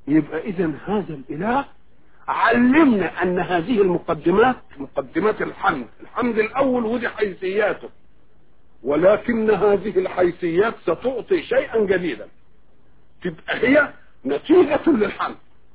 يبقى اذا هذا الاله علمنا ان هذه المقدمات مقدمات الحمد الحمد الاول ودي حيثياته ولكن هذه الحيثيات ستعطي شيئا جديدا تبقى هي نتيجة للحمد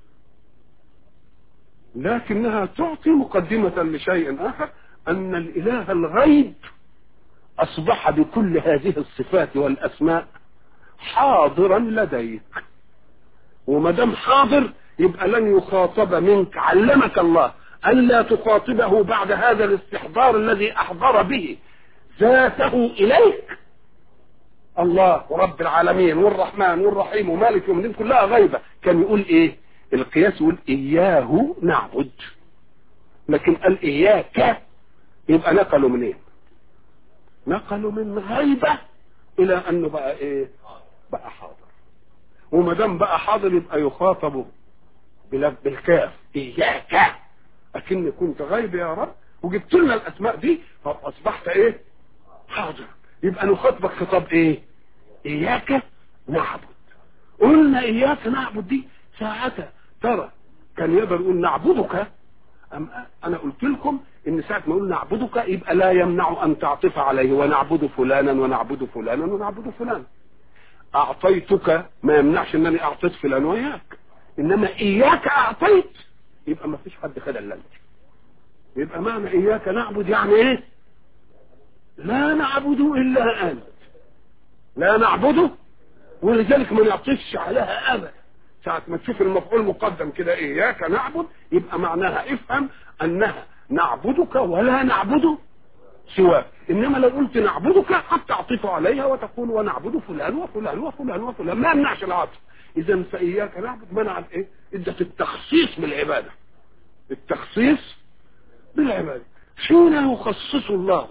لكنها تعطي مقدمة لشيء آخر أن الإله الغيب أصبح بكل هذه الصفات والأسماء حاضرا لديك وما دام حاضر يبقى لن يخاطب منك علمك الله ألا تخاطبه بعد هذا الاستحضار الذي أحضر به ذاته إليك الله ورب العالمين والرحمن والرحيم ومالك يوم الدين كلها غيبة كان يقول إيه القياس يقول إياه نعبد لكن قال إياك يبقى نقلوا منين نقلوا من غيبة إلى أنه بقى إيه بقى حاضر وما دام بقى حاضر يبقى يخاطب بالكاف إياك أكن كنت غيب يا رب وجبت لنا الأسماء دي فأصبحت إيه حاضر يبقى نخاطبك خطاب إيه إياك نعبد قلنا إياك نعبد دي ساعتها ترى كان يقدر يقول نعبدك أم أنا قلت لكم إن ساعة ما يقول نعبدك يبقى لا يمنع أن تعطف عليه ونعبد فلانا ونعبد فلانا ونعبد فلانا أعطيتك ما يمنعش إنني أعطيت فلان وإياك إنما إياك أعطيت يبقى ما فيش حد خد إلا أنت يبقى معنى إياك نعبد يعني إيه لا نعبد إلا أنت لا نعبده ولذلك ما نعطفش عليها أبدا ساعة ما تشوف المفعول مقدم كده إياك نعبد يبقى معناها افهم أنها نعبدك ولا نعبد سواك إنما لو قلت نعبدك قد تعطف عليها وتقول ونعبد فلان وفلان وفلان وفلان ما يمنعش العطف إذا فإياك نعبد منع إيه؟ إدت التخصيص بالعبادة التخصيص بالعبادة حين يخصص الله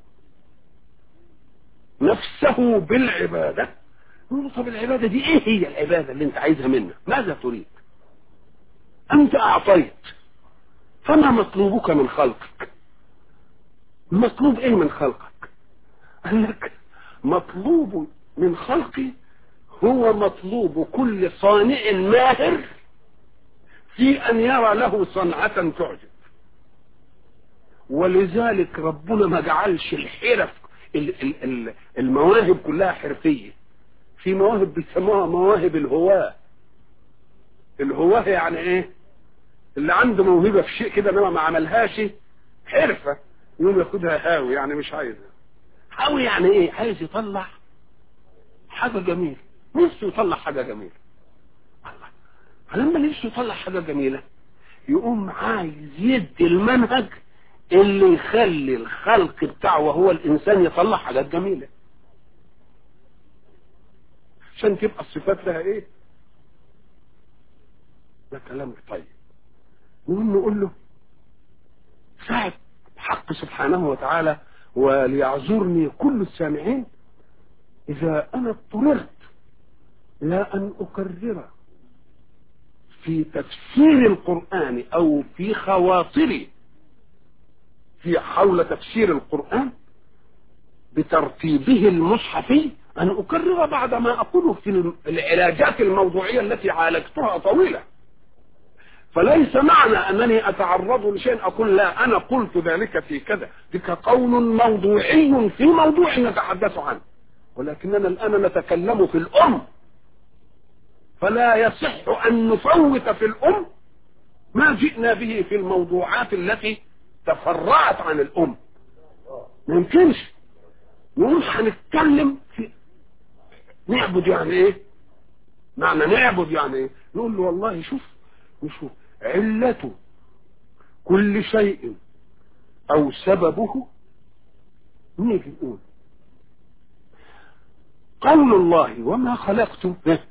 نفسه بالعبادة نقول طب العبادة دي ايه هي العبادة اللي انت عايزها منا ماذا تريد انت اعطيت فما مطلوبك من خلقك مطلوب ايه من خلقك قال لك مطلوب من خلقي هو مطلوب كل صانع ماهر في ان يرى له صنعة تعجب ولذلك ربنا ما جعلش الحرف المواهب كلها حرفية في مواهب بيسموها مواهب الهواة الهواة يعني ايه اللي عنده موهبة في شيء كده انما ما عملهاش حرفة يقوم ياخدها هاوي يعني مش عايزها هاوي يعني ايه عايز يطلع حاجة جميلة نفسه يطلع حاجة جميلة الله فلما نفسه يطلع حاجة جميلة يقوم عايز يدي المنهج اللي يخلي الخلق بتاعه وهو الانسان يطلع حاجات جميله عشان تبقى الصفات لها ايه ده كلام طيب نقوم نقول له ساعة حق سبحانه وتعالى وليعذرني كل السامعين إذا أنا اضطررت لا أن أكرر في تفسير القرآن أو في خواطري في حول تفسير القرآن بترتيبه المصحفي أن أكرر بعد ما أقوله في العلاجات الموضوعية التي عالجتها طويلة فليس معنى أنني أتعرض لشيء أقول لا أنا قلت ذلك في كذا ذلك قول موضوعي في موضوع نتحدث عنه ولكننا الآن نتكلم في الأم فلا يصح أن نفوت في الأم ما جئنا به في الموضوعات التي تفرعت عن الأم ما يمكنش نقول هنتكلم في نعبد يعني ايه معنى نعبد يعني ايه نقول له والله شوف نشوف علة كل شيء او سببه نيجي نقول قول الله وما خلقت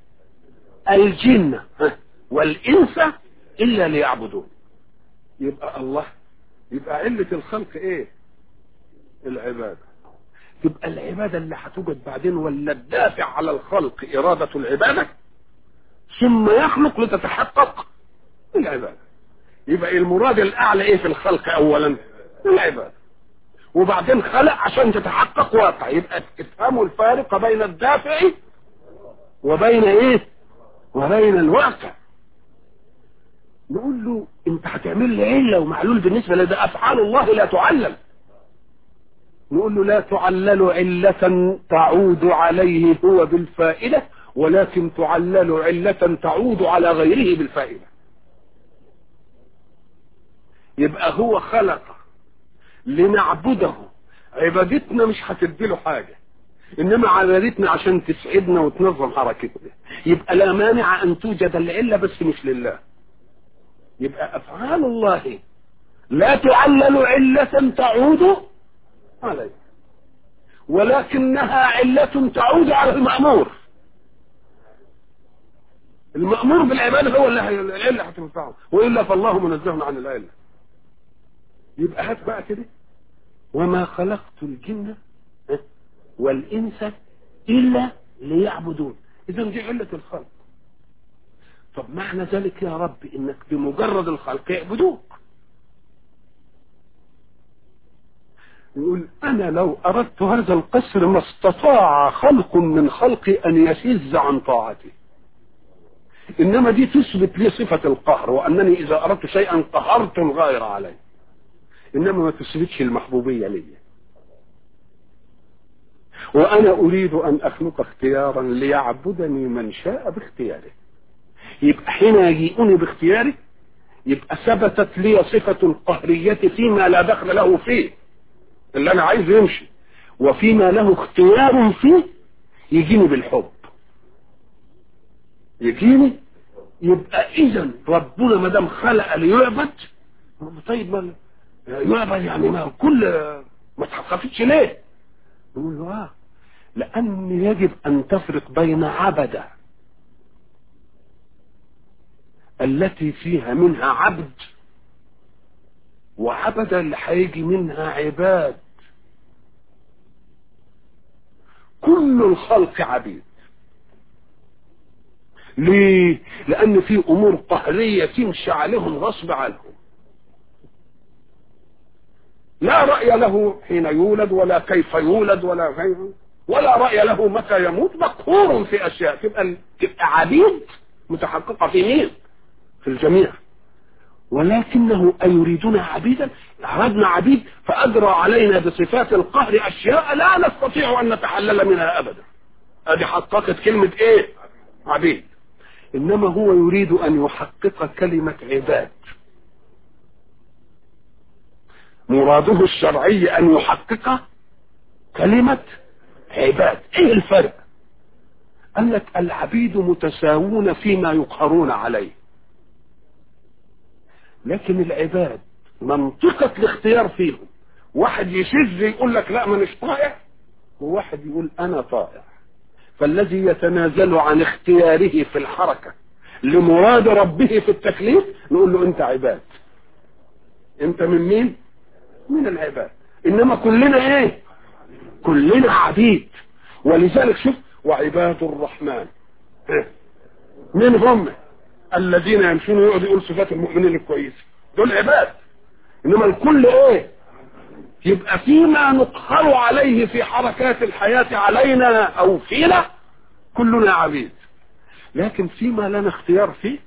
الجن والانس الا ليعبدون يبقى الله يبقى علة الخلق ايه العبادة تبقى العبادة اللي هتوجد بعدين ولا الدافع على الخلق إرادة العبادة ثم يخلق لتتحقق العبادة يبقى المراد الأعلى إيه في الخلق أولا العبادة وبعدين خلق عشان تتحقق واقع يبقى افهموا الفارق بين الدافع وبين إيه وبين الواقع نقول له انت هتعمل لي عله ومعلول بالنسبه لده افعال الله لا تعلل نقول له لا تعلل علة تعود عليه هو بالفائدة ولكن تعلل علة تعود على غيره بالفائدة يبقى هو خلق لنعبده عبادتنا مش هتديله حاجة انما عبادتنا عشان تسعدنا وتنظم حركتنا يبقى لا مانع ان توجد العلة بس مش لله يبقى افعال الله لا تعلل علة تعود عليه ولكنها علة تعود على المأمور المأمور بالعبادة هو اللي العلة هتنفعه وإلا فالله منزه عن العلة يبقى هات بقى كده وما خلقت الجن والإنس إلا ليعبدون إذا دي علة الخلق طب معنى ذلك يا رب إنك بمجرد الخلق يعبدوك يقول أنا لو أردت هذا القصر ما استطاع خلق من خلقي أن يشز عن طاعتي إنما دي تثبت لي صفة القهر وأنني إذا أردت شيئا قهرت الغير علي إنما ما تثبتش المحبوبية لي وأنا أريد أن أخلق اختيارا ليعبدني من شاء باختياره يبقى حين يجيئني باختياري يبقى ثبتت لي صفة القهرية فيما لا دخل له فيه اللي انا عايزه يمشي وفيما له اختيار فيه يجيني بالحب يجيني يبقى اذا ربنا ما دام خلق ليعبد طيب ما يعبد يعني ما كل ما تخافش ليه يقول له اه لان يجب ان تفرق بين عبده التي فيها منها عبد وعبد اللي هيجي منها عباد كل الخلق عبيد ليه لان في امور قهريه تمشي عليهم غصب عنهم لا راي له حين يولد ولا كيف يولد ولا غيره ولا راي له متى يموت مقهور في اشياء تبقى تبقى عبيد متحققه في مين في الجميع ولكنه أيريدنا عبيدا أردنا عبيد فأجرى علينا بصفات القهر أشياء لا نستطيع أن نتحلل منها أبدا هذه حققت كلمة إيه عبيد إنما هو يريد أن يحقق كلمة عباد مراده الشرعي أن يحقق كلمة عباد إيه الفرق قال لك العبيد متساوون فيما يقهرون عليه لكن العباد منطقة الاختيار فيهم واحد يشذ يقول لك لا مانيش طائع وواحد يقول انا طائع فالذي يتنازل عن اختياره في الحركة لمراد ربه في التكليف نقول له انت عباد انت من مين من العباد انما كلنا ايه كلنا عبيد ولذلك شوف وعباد الرحمن من هم الذين يمشون ويقعد يقول صفات المؤمنين الكويسه دول عباد انما الكل ايه يبقى فيما نقهر عليه في حركات الحياة علينا او فينا كلنا عبيد لكن فيما لنا اختيار فيه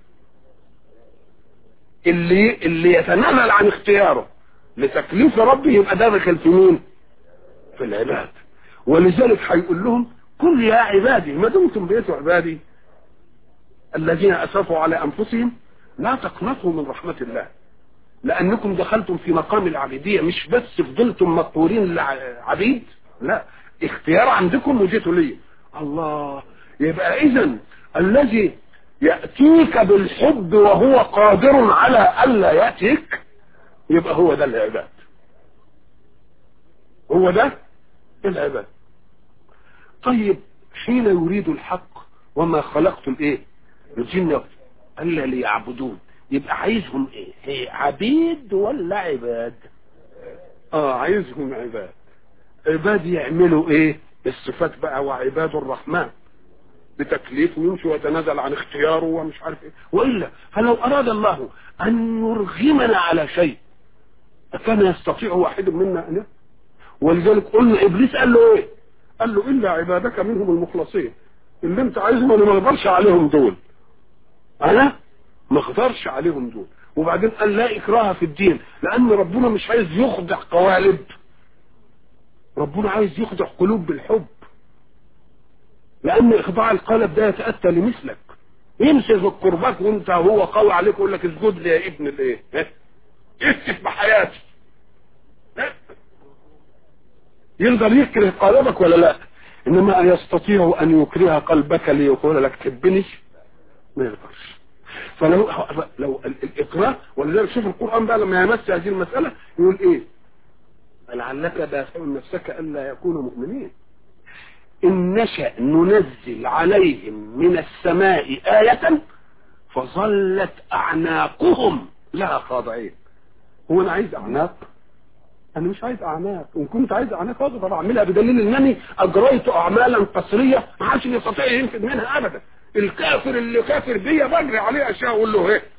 اللي اللي يتنازل عن اختياره لتكليف ربه يبقى ده داخل في مين في العباد ولذلك هيقول لهم كل يا عبادي ما دمتم بيتوا عبادي الذين اسرفوا على انفسهم لا تقنطوا من رحمة الله لانكم دخلتم في مقام العبيدية مش بس فضلتم مقهورين عبيد لا اختيار عندكم وجيتوا لي الله يبقى اذا الذي يأتيك بالحب وهو قادر على ألا يأتيك يبقى هو ده العباد هو ده العباد طيب حين يريد الحق وما خلقت الايه الجن الا ليعبدون يبقى عايزهم ايه هي عبيد ولا عباد اه عايزهم عباد عباد يعملوا ايه الصفات بقى وعباد الرحمن بتكليفه يمشي ويتنازل عن اختياره ومش عارف ايه والا فلو اراد الله ان يرغمنا على شيء أكان يستطيع واحد منا أن ولذلك قلنا إبليس قال له إيه قال له إلا عبادك منهم المخلصين اللي انت عايزهم أنا ما اقدرش عليهم دول أنا ما اقدرش عليهم دول وبعدين قال لا اكراه في الدين لان ربنا مش عايز يخضع قوالب ربنا عايز يخضع قلوب بالحب لان اخضاع القالب ده يتاتى لمثلك يمسك الكرباك وانت هو قوي عليك يقول لك اسجد لي يا ابن الايه اسكت بحياتي يقدر يكره قلبك ولا لا انما يستطيع ان يكره قلبك ليقول لك تحبني ما يقدرش فلو لو الاكراه ولذلك شوف القران بقى لما يمس هذه المساله يقول ايه لعلك باخع نفسك الا يكونوا مؤمنين ان نشا ننزل عليهم من السماء ايه فظلت اعناقهم لها خاضعين هو انا عايز اعناق انا مش عايز اعناق ان كنت عايز اعناق اقدر اعملها بدليل انني اجريت اعمالا قصريه ما حدش يستطيع ينفذ منها ابدا الكافر اللي كافر بيا بجري عليه اشياء اقول له ايه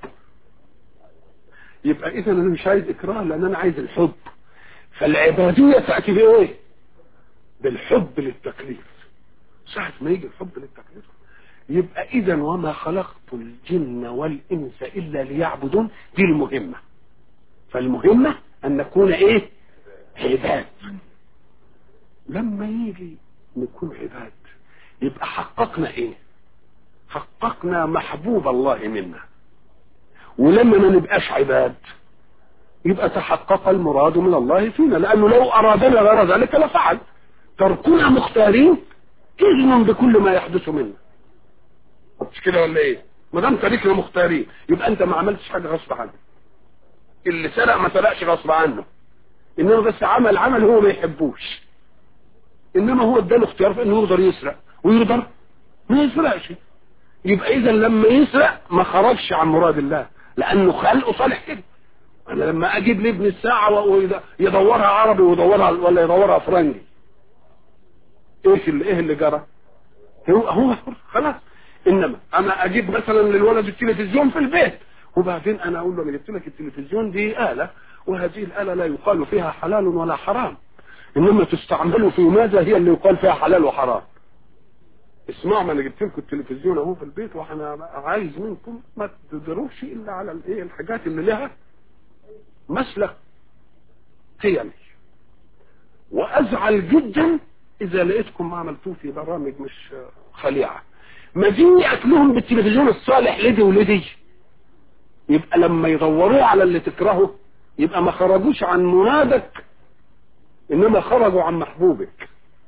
يبقى اذا انا مش عايز اكراه لان انا عايز الحب فالعباديه تاتي بايه بالحب للتكليف ساعه ما يجي الحب للتكليف يبقى اذا وما خلقت الجن والانس الا ليعبدون دي المهمه فالمهمه ان نكون ايه عباد لما يجي نكون عباد يبقى حققنا ايه حققنا محبوب الله منا ولما ما نبقاش عباد يبقى تحقق المراد من الله فينا لانه لو ارادنا غير ذلك لفعل تركنا مختارين اذن بكل ما يحدث منا مش كده ولا ايه ما دام تاركنا مختارين يبقى انت ما عملتش حاجه غصب عنك اللي سرق ما سرقش غصب عنه انما بس عمل عمل هو ما يحبوش انما هو اداله اختيار في انه يقدر يسرق ويقدر ما يسرقش يبقى اذا لما يسرق ما خرجش عن مراد الله لانه خلقه صالح كده انا لما اجيب لابن الساعه ويدورها عربي ويدورها ولا يدورها فرنجي ايش اللي ايه اللي جرى هو هو خلاص انما انا اجيب مثلا للولد التلفزيون في البيت وبعدين انا اقول له انا جبت لك التلفزيون دي اله وهذه الاله لا يقال فيها حلال ولا حرام انما تستعمل في ماذا هي اللي يقال فيها حلال وحرام اسمعوا ما انا جبت لكم التلفزيون اهو في البيت واحنا عايز منكم ما تدروش الا على الايه الحاجات اللي لها مسلك قيمي وازعل جدا اذا لقيتكم ما عملتوه في برامج مش خليعه مديني اكلهم بالتلفزيون الصالح لدي ولدي يبقى لما يدوروه على اللي تكرهه يبقى ما خرجوش عن منادك انما خرجوا عن محبوبك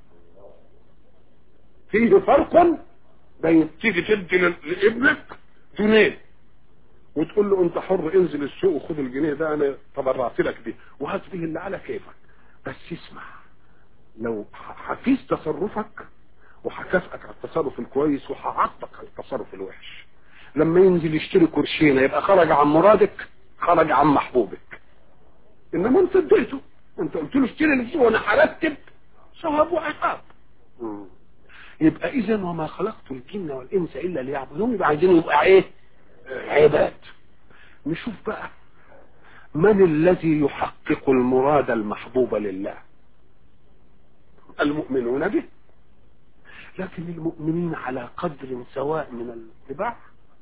فيه فرق بين تيجي تدي لابنك جنيه وتقول له انت حر انزل السوق وخد الجنيه ده انا تبرعت لك بيه وهات به اللي على كيفك بس اسمع لو حفيظ تصرفك وهكافئك على التصرف الكويس وهعاقبك على التصرف الوحش لما ينزل يشتري كرشينه يبقى خرج عن مرادك خرج عن محبوبك انما انت اديته انت قلت له اشتري اللي وانا هرتب ثواب وعقاب يبقى اذا وما خلقت الجن والانس الا ليعبدون يبقى عايزين يبقى ايه عباد نشوف بقى من الذي يحقق المراد المحبوب لله المؤمنون به لكن المؤمنين على قدر سواء من الاتباع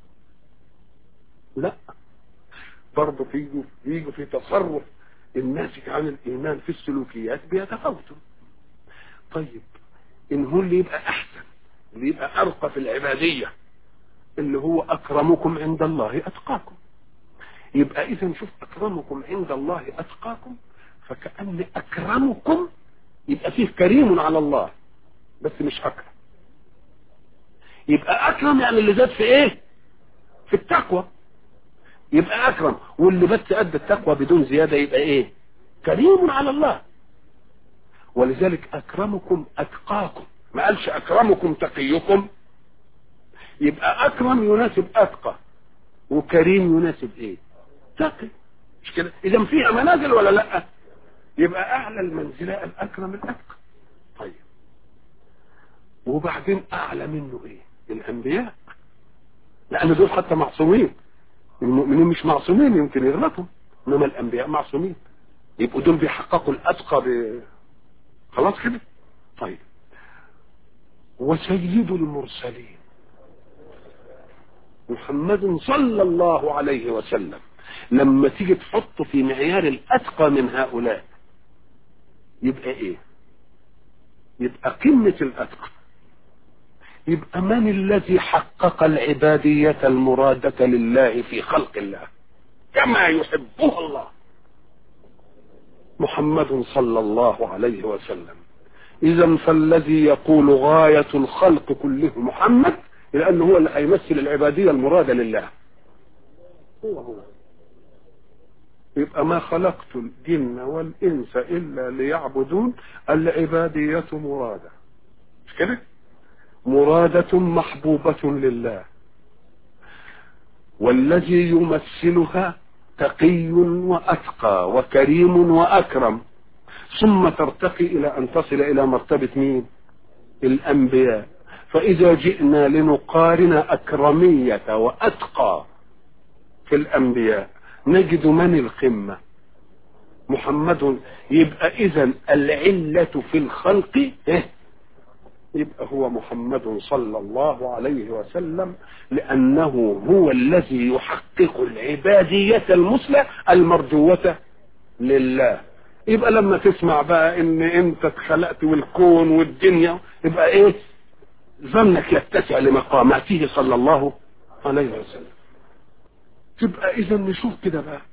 لا برضه في يجوا في تصرف الناتج عن الايمان في السلوكيات بيتفاوتوا طيب ان هو اللي يبقى احسن اللي يبقى ارقى في العباديه اللي هو اكرمكم عند الله اتقاكم يبقى اذا شوف اكرمكم عند الله اتقاكم فكأن اكرمكم يبقى فيه كريم على الله بس مش اكرم يبقى اكرم يعني اللي زاد في ايه في التقوى يبقى اكرم واللي بس ادى التقوى بدون زياده يبقى ايه كريم على الله ولذلك اكرمكم اتقاكم ما قالش اكرمكم تقيكم يبقى اكرم يناسب اتقى وكريم يناسب ايه تقي مش كده اذا فيها منازل ولا لا يبقى اعلى المنزله الاكرم الاتقى طيب وبعدين اعلى منه ايه الانبياء لان دول حتى معصومين المؤمنين مش معصومين يمكن يغلطوا انما الانبياء معصومين يبقوا دول بيحققوا الاتقى ب... خلاص كده طيب وسيد المرسلين محمد صلى الله عليه وسلم لما تيجي تحطه في معيار الاتقى من هؤلاء يبقى ايه يبقى قمة الاتقى يبقى من الذي حقق العبادية المرادة لله في خلق الله كما يحبه الله محمد صلى الله عليه وسلم اذا فالذي يقول غاية الخلق كله محمد لانه هو اللي هيمثل العبادية المرادة لله هو هو يبقى ما خلقت الجن والانس الا ليعبدون العبادية مرادة مش كده مرادة محبوبة لله والذي يمثلها تقي واتقى وكريم واكرم ثم ترتقي الى ان تصل الى مرتبة مين الانبياء فاذا جئنا لنقارن اكرمية واتقى في الانبياء نجد من القمة محمد يبقى اذا العلة في الخلق إيه؟ يبقى هو محمد صلى الله عليه وسلم لأنه هو الذي يحقق العبادية المثلى المرجوة لله يبقى لما تسمع بقى ان انت اتخلقت والكون والدنيا يبقى ايه ظنك يتسع لمقاماته صلى الله عليه وسلم تبقى اذا نشوف كده بقى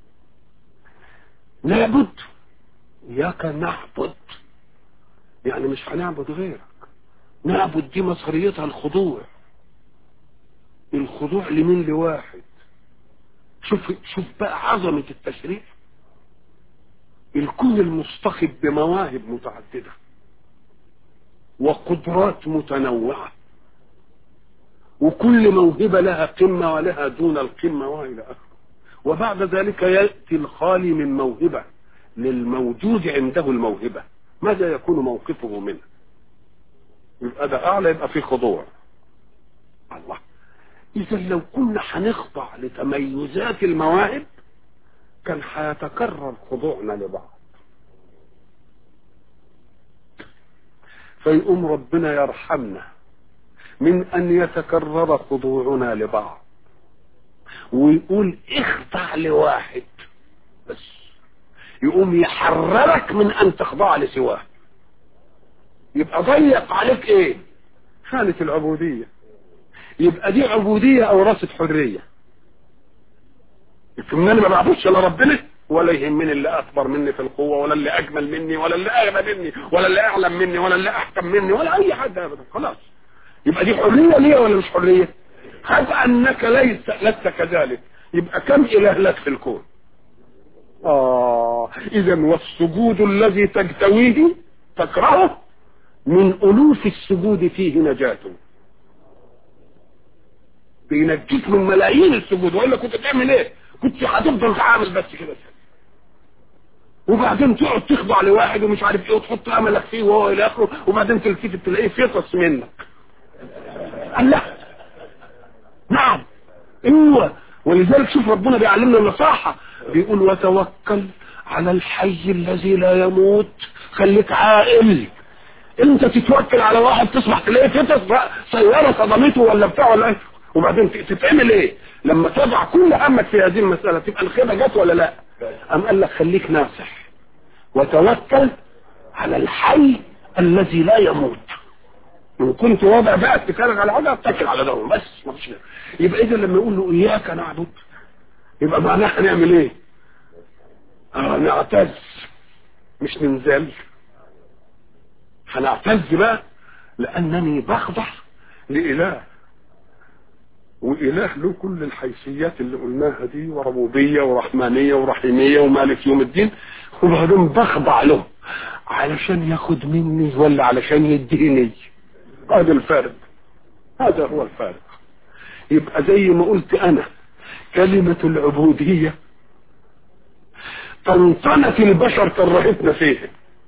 نعبد اياك نعبد يعني مش هنعبد غيرك نعبد دي مصريتها الخضوع الخضوع لمين لواحد شوف شوف بقى عظمة التشريع الكون المصطخب بمواهب متعددة وقدرات متنوعة وكل موهبة لها قمة ولها دون القمة وإلى آخره وبعد ذلك يأتي الخالي من موهبة للموجود عنده الموهبة ماذا يكون موقفه منه يبقى ده اعلى يبقى فيه خضوع الله اذا لو كنا هنخضع لتميزات المواهب كان هيتكرر خضوعنا لبعض فيقوم ربنا يرحمنا من ان يتكرر خضوعنا لبعض ويقول اخضع لواحد بس يقوم يحررك من ان تخضع لسواه يبقى ضيق عليك ايه حالة العبودية يبقى دي عبودية او راسة حرية يمكن انا ما بعبدش الا ربنا ولا يهمني اللي اكبر مني في القوة ولا اللي اجمل مني ولا اللي اغنى مني ولا اللي اعلم مني ولا اللي احكم مني ولا اي حد ابدا خلاص يبقى دي حرية ليه ولا مش حرية حتى انك ليس لست كذلك يبقى كم اله لك في الكون اه اذا والسجود الذي تجتويه تكرهه من ألوف السجود فيه نجاة بينجيك من ملايين السجود وإلا كنت تعمل ايه كنت هتفضل تعامل بس كده وبعدين تقعد تخضع لواحد ومش عارف ايه وتحط املك فيه وهو الى اخره وبعدين تلتفت تلاقيه فطس منك قال لا نعم ايوه ولذلك شوف ربنا بيعلمنا النصاحه بيقول وتوكل على الحي الذي لا يموت خليك عاقل انت تتوكل على واحد تصبح تلاقيه فطس سياره صدمته ولا بتاع ولا ايه وبعدين تتعمل ايه لما تضع كل همك في هذه المساله تبقى الخيبه جت ولا لا ام قال لك خليك ناصح وتوكل على الحي الذي لا يموت ان كنت وضع بقى اتكالك على حاجه اتكل على ده بس ما فيش يبقى اذا لما يقول له اياك نعبد يبقى معناها هنعمل ايه اه نعتز مش ننزل هنعتز بقى لانني بخضع لاله واله له كل الحيثيات اللي قلناها دي وربوبيه ورحمانيه ورحيميه ومالك يوم الدين وبعدين بخضع له علشان ياخد مني ولا علشان يديني هذا الفارق هذا هو الفارق يبقى زي ما قلت انا كلمة العبودية طنطنت البشر كرهتنا فيها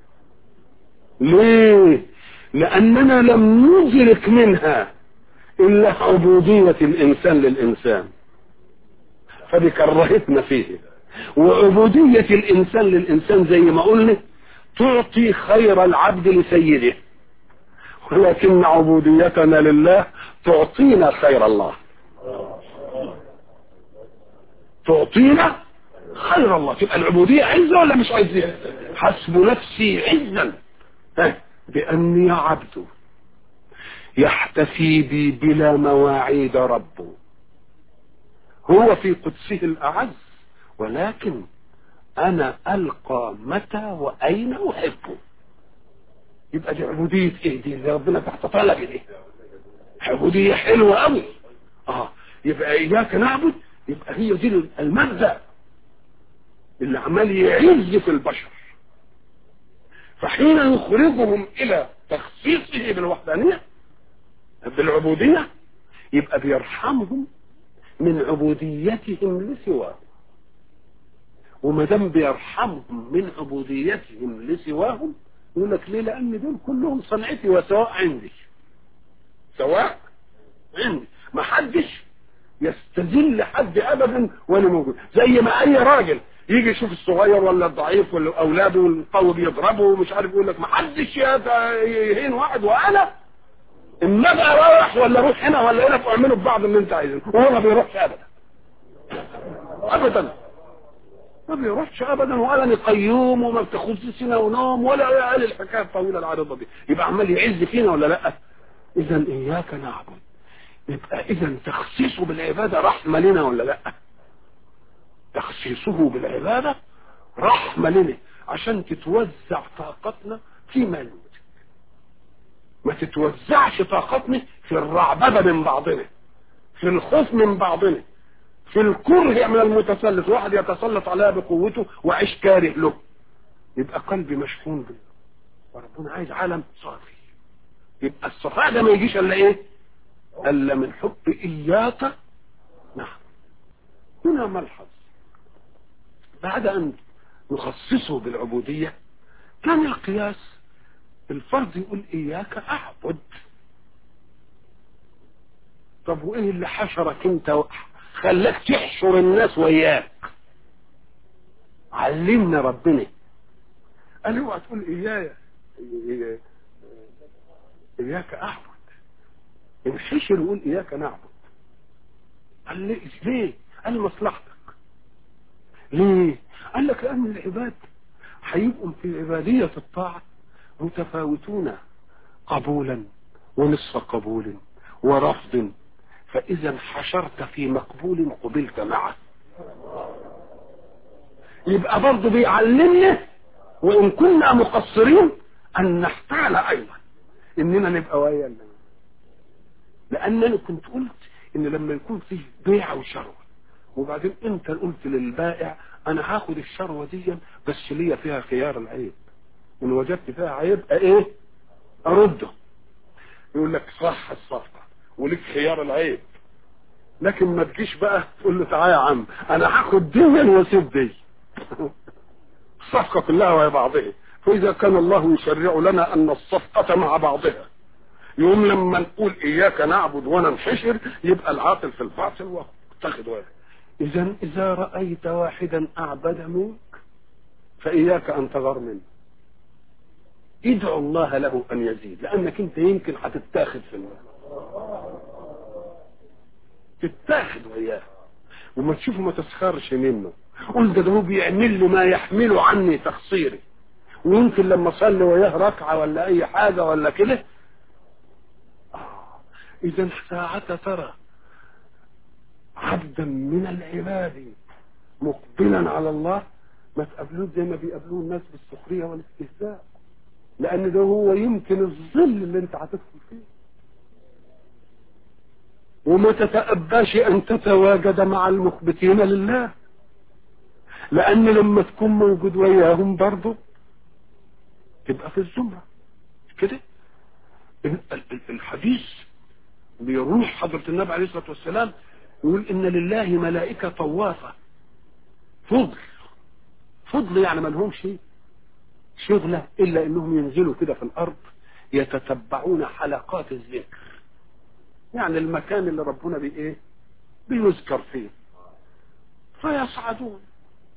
ليه لاننا لم ندرك منها الا عبودية الانسان للانسان فدي كرهتنا فيه وعبودية الانسان للانسان زي ما قلنا تعطي خير العبد لسيده ولكن عبوديتنا لله تعطينا خير الله تعطينا خير الله تبقى العبودية عزة ولا مش عزة حسب نفسي عزا ها، بأني عبد يحتفي بي بلا مواعيد ربه هو في قدسه الأعز ولكن أنا ألقى متى وأين أحبه يبقى دي عبودية إيه دي اللي ربنا تحت طلب دي عبودية حلوة أوي آه يبقى إياك نعبد يبقى هي دي المبدأ اللي عمال يعز في البشر فحين يخرجهم إلى تخصيصه بالوحدانية بالعبودية يبقى بيرحمهم من عبوديتهم لسواه وما دام بيرحمهم من عبوديتهم لسواهم يقول لك ليه لان دول كلهم صنعتي وسواء عندي سواء عندي ما حدش يستذل حد ابدا وانا موجود زي ما اي راجل يجي يشوف الصغير ولا الضعيف ولا اولاده والقوي بيضربه ومش عارف يقول لك ما حدش يهين واحد وانا اما ابقى رايح ولا اروح هنا ولا هنا فاعملوا ببعض اللي انت عايزه وهو ما بيروحش ابدا ابدا ما بيروحش ابدا ولا قيوم وما بتاخدش سنه ونوم ولا قال الحكايه الطويله العريضه دي يبقى عمال يعز فينا ولا لا اذا اياك نعبد يبقى اذا تخصيصه بالعباده رحمه لنا ولا لا تخصيصه بالعباده رحمه لنا عشان تتوزع طاقتنا فيما يوجد ما تتوزعش طاقتنا في الرعببه من بعضنا في الخوف من بعضنا في الكره من المتسلط واحد يتسلط عليها بقوته وعيش كاره له يبقى قلبي مشحون به وربنا عايز عالم صافي يبقى الصفاء ده ما يجيش الا ايه الا من حب اياك نعم هنا ملحظ بعد ان نخصصه بالعبودية كان القياس الفرد يقول اياك اعبد طب وايه اللي حشرك انت خلاك تحشر الناس وياك علمنا ربنا قال اوعى تقول اياي اياك اعبد انحشر وقول اياك نعبد قال لي ليه قال مصلحتك ليه قال لك لان العباد هيبقوا في عبادية الطاعة متفاوتون قبولا ونصف قبول ورفض فإذا حشرت في مقبول قبلت معه يبقى برضه بيعلمنا وإن كنا مقصرين أن نحتال أيضا إننا نبقى ويا لأنني كنت قلت إن لما يكون فيه بيع وشروة وبعدين أنت قلت للبائع أنا هاخد الشروة دي بس ليا فيها خيار العيب إن وجدت فيها عيب إيه أرده يقول لك صح الصفقة وليك خيار العيب لكن ما تجيش بقى تقول له تعالى يا عم انا هاخد دي واسيب دي الصفقه كلها وهي بعضها فاذا كان الله يشرع لنا ان الصفقه مع بعضها يوم لما نقول اياك نعبد وننحشر يبقى العاطل في الفاصل واتخذ واحد اذا اذا رايت واحدا اعبد منك فاياك ان تغار منه ادعو الله له ان يزيد لانك انت يمكن هتتاخد في النار تتاخد وياه وما تشوفه ما تسخرش منه قول ده هو بيعمل له ما يحمله عني تقصيري ويمكن لما اصلي وياه ركعه ولا اي حاجه ولا كده آه. اذا ساعة ترى عبدا من العباد مقبلا على الله ما تقابلوه زي ما بيقابلوه الناس بالسخريه والاستهزاء لان ده هو يمكن الظل اللي انت هتدخل فيه وما تتأباش أن تتواجد مع المخبتين لله لأن لما تكون موجود وياهم برضه تبقى في الزمرة كده الحديث بيروح حضرة النبي عليه الصلاة والسلام يقول إن لله ملائكة طوافة فضل فضل يعني ما لهمش شغلة إلا إنهم ينزلوا كده في الأرض يتتبعون حلقات الذكر يعني المكان اللي ربنا بي ايه بيذكر فيه فيصعدون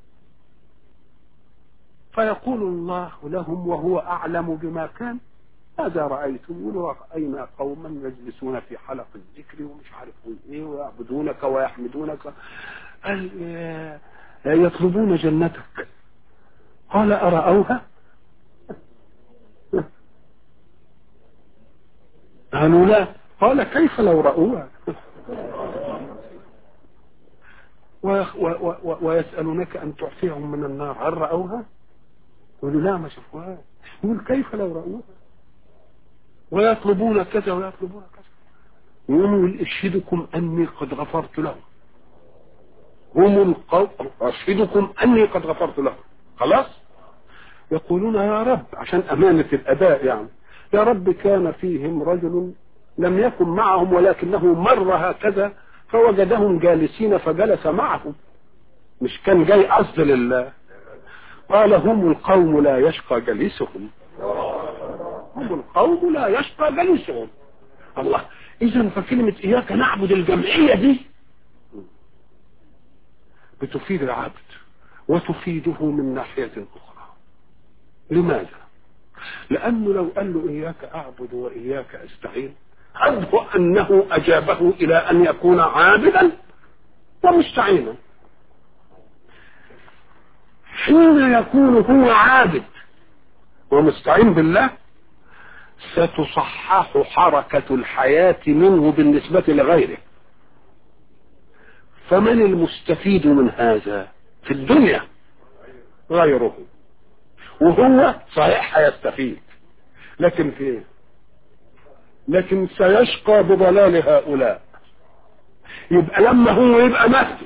فيقول الله لهم وهو اعلم بما كان ماذا رايتم يقولوا راينا قوما يجلسون في حلق الذكر ومش عارف ايه ويعبدونك ويحمدونك قال يطلبون جنتك قال أرأوها قالوا لا قال كيف لو رأوها ويسألونك أن تعفيهم من النار هل رأوها يقولوا لا ما شافوها يقول كيف لو رأوها ويطلبون كذا ويطلبون كذا يقولوا اشهدكم أني قد غفرت لهم هم القوم أشهدكم أني قد غفرت لهم خلاص يقولون يا رب عشان أمانة الأداء يعني يا رب كان فيهم رجل لم يكن معهم ولكنه مر هكذا فوجدهم جالسين فجلس معهم مش كان جاي قصد لله قال هم القوم لا يشقى جليسهم هم القوم لا يشقى جليسهم الله اذا فكلمة اياك نعبد الجمعية دي بتفيد العبد وتفيده من ناحية اخرى لماذا لانه لو قال له اياك اعبد واياك استعين حده انه اجابه الى ان يكون عابدا ومستعينا حين يكون هو عابد ومستعين بالله ستصحح حركة الحياة منه بالنسبة لغيره فمن المستفيد من هذا في الدنيا غيره وهو صحيح هيستفيد لكن في ايه لكن سيشقى بضلال هؤلاء يبقى لما هو يبقى مهدي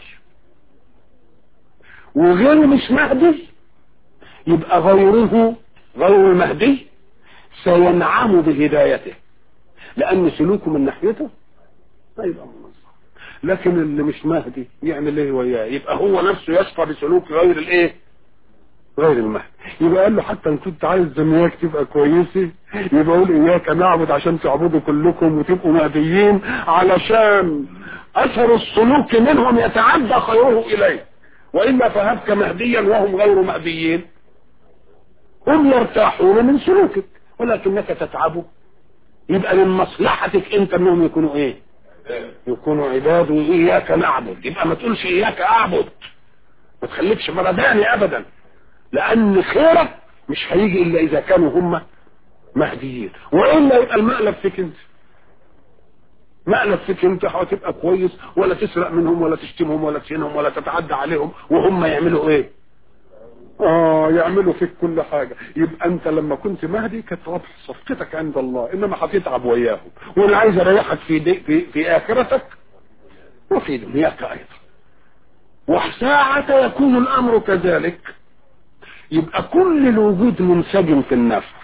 وغيره مش مهدي يبقى غيره غير المهدي سينعم بهدايته لان سلوكه من ناحيته هيبقى منظم لكن اللي مش مهدي يعمل ايه وياه يبقى هو نفسه يشقى بسلوك غير الايه غير المهدي يبقى قال له حتى ان كنت عايز دنياك تبقى كويسه يبقى قول اياك نعبد عشان تعبدوا كلكم وتبقوا مهديين علشان اثر السلوك منهم يتعدى خيره اليه والا فهبك مهديا وهم غير مهديين هم يرتاحون من سلوكك ولكنك تتعبوا يبقى من مصلحتك انت انهم يكونوا ايه يكونوا عباد واياك نعبد يبقى ما تقولش اياك اعبد ما تخليكش برداني ابدا لان خيرك مش هيجي الا اذا كانوا هم مهديين والا يبقى المقلب فيك انت مقلب فيك انت هتبقى كويس ولا تسرق منهم ولا تشتمهم ولا تشينهم ولا تتعدى عليهم وهم يعملوا ايه اه يعملوا فيك كل حاجة يبقى انت لما كنت مهدي كانت واضح صفقتك عند الله انما هتتعب وياهم وانا عايز اريحك في, دي في في اخرتك وفي دنياك ايضا وساعة يكون الامر كذلك يبقى كل الوجود منسجم في النفع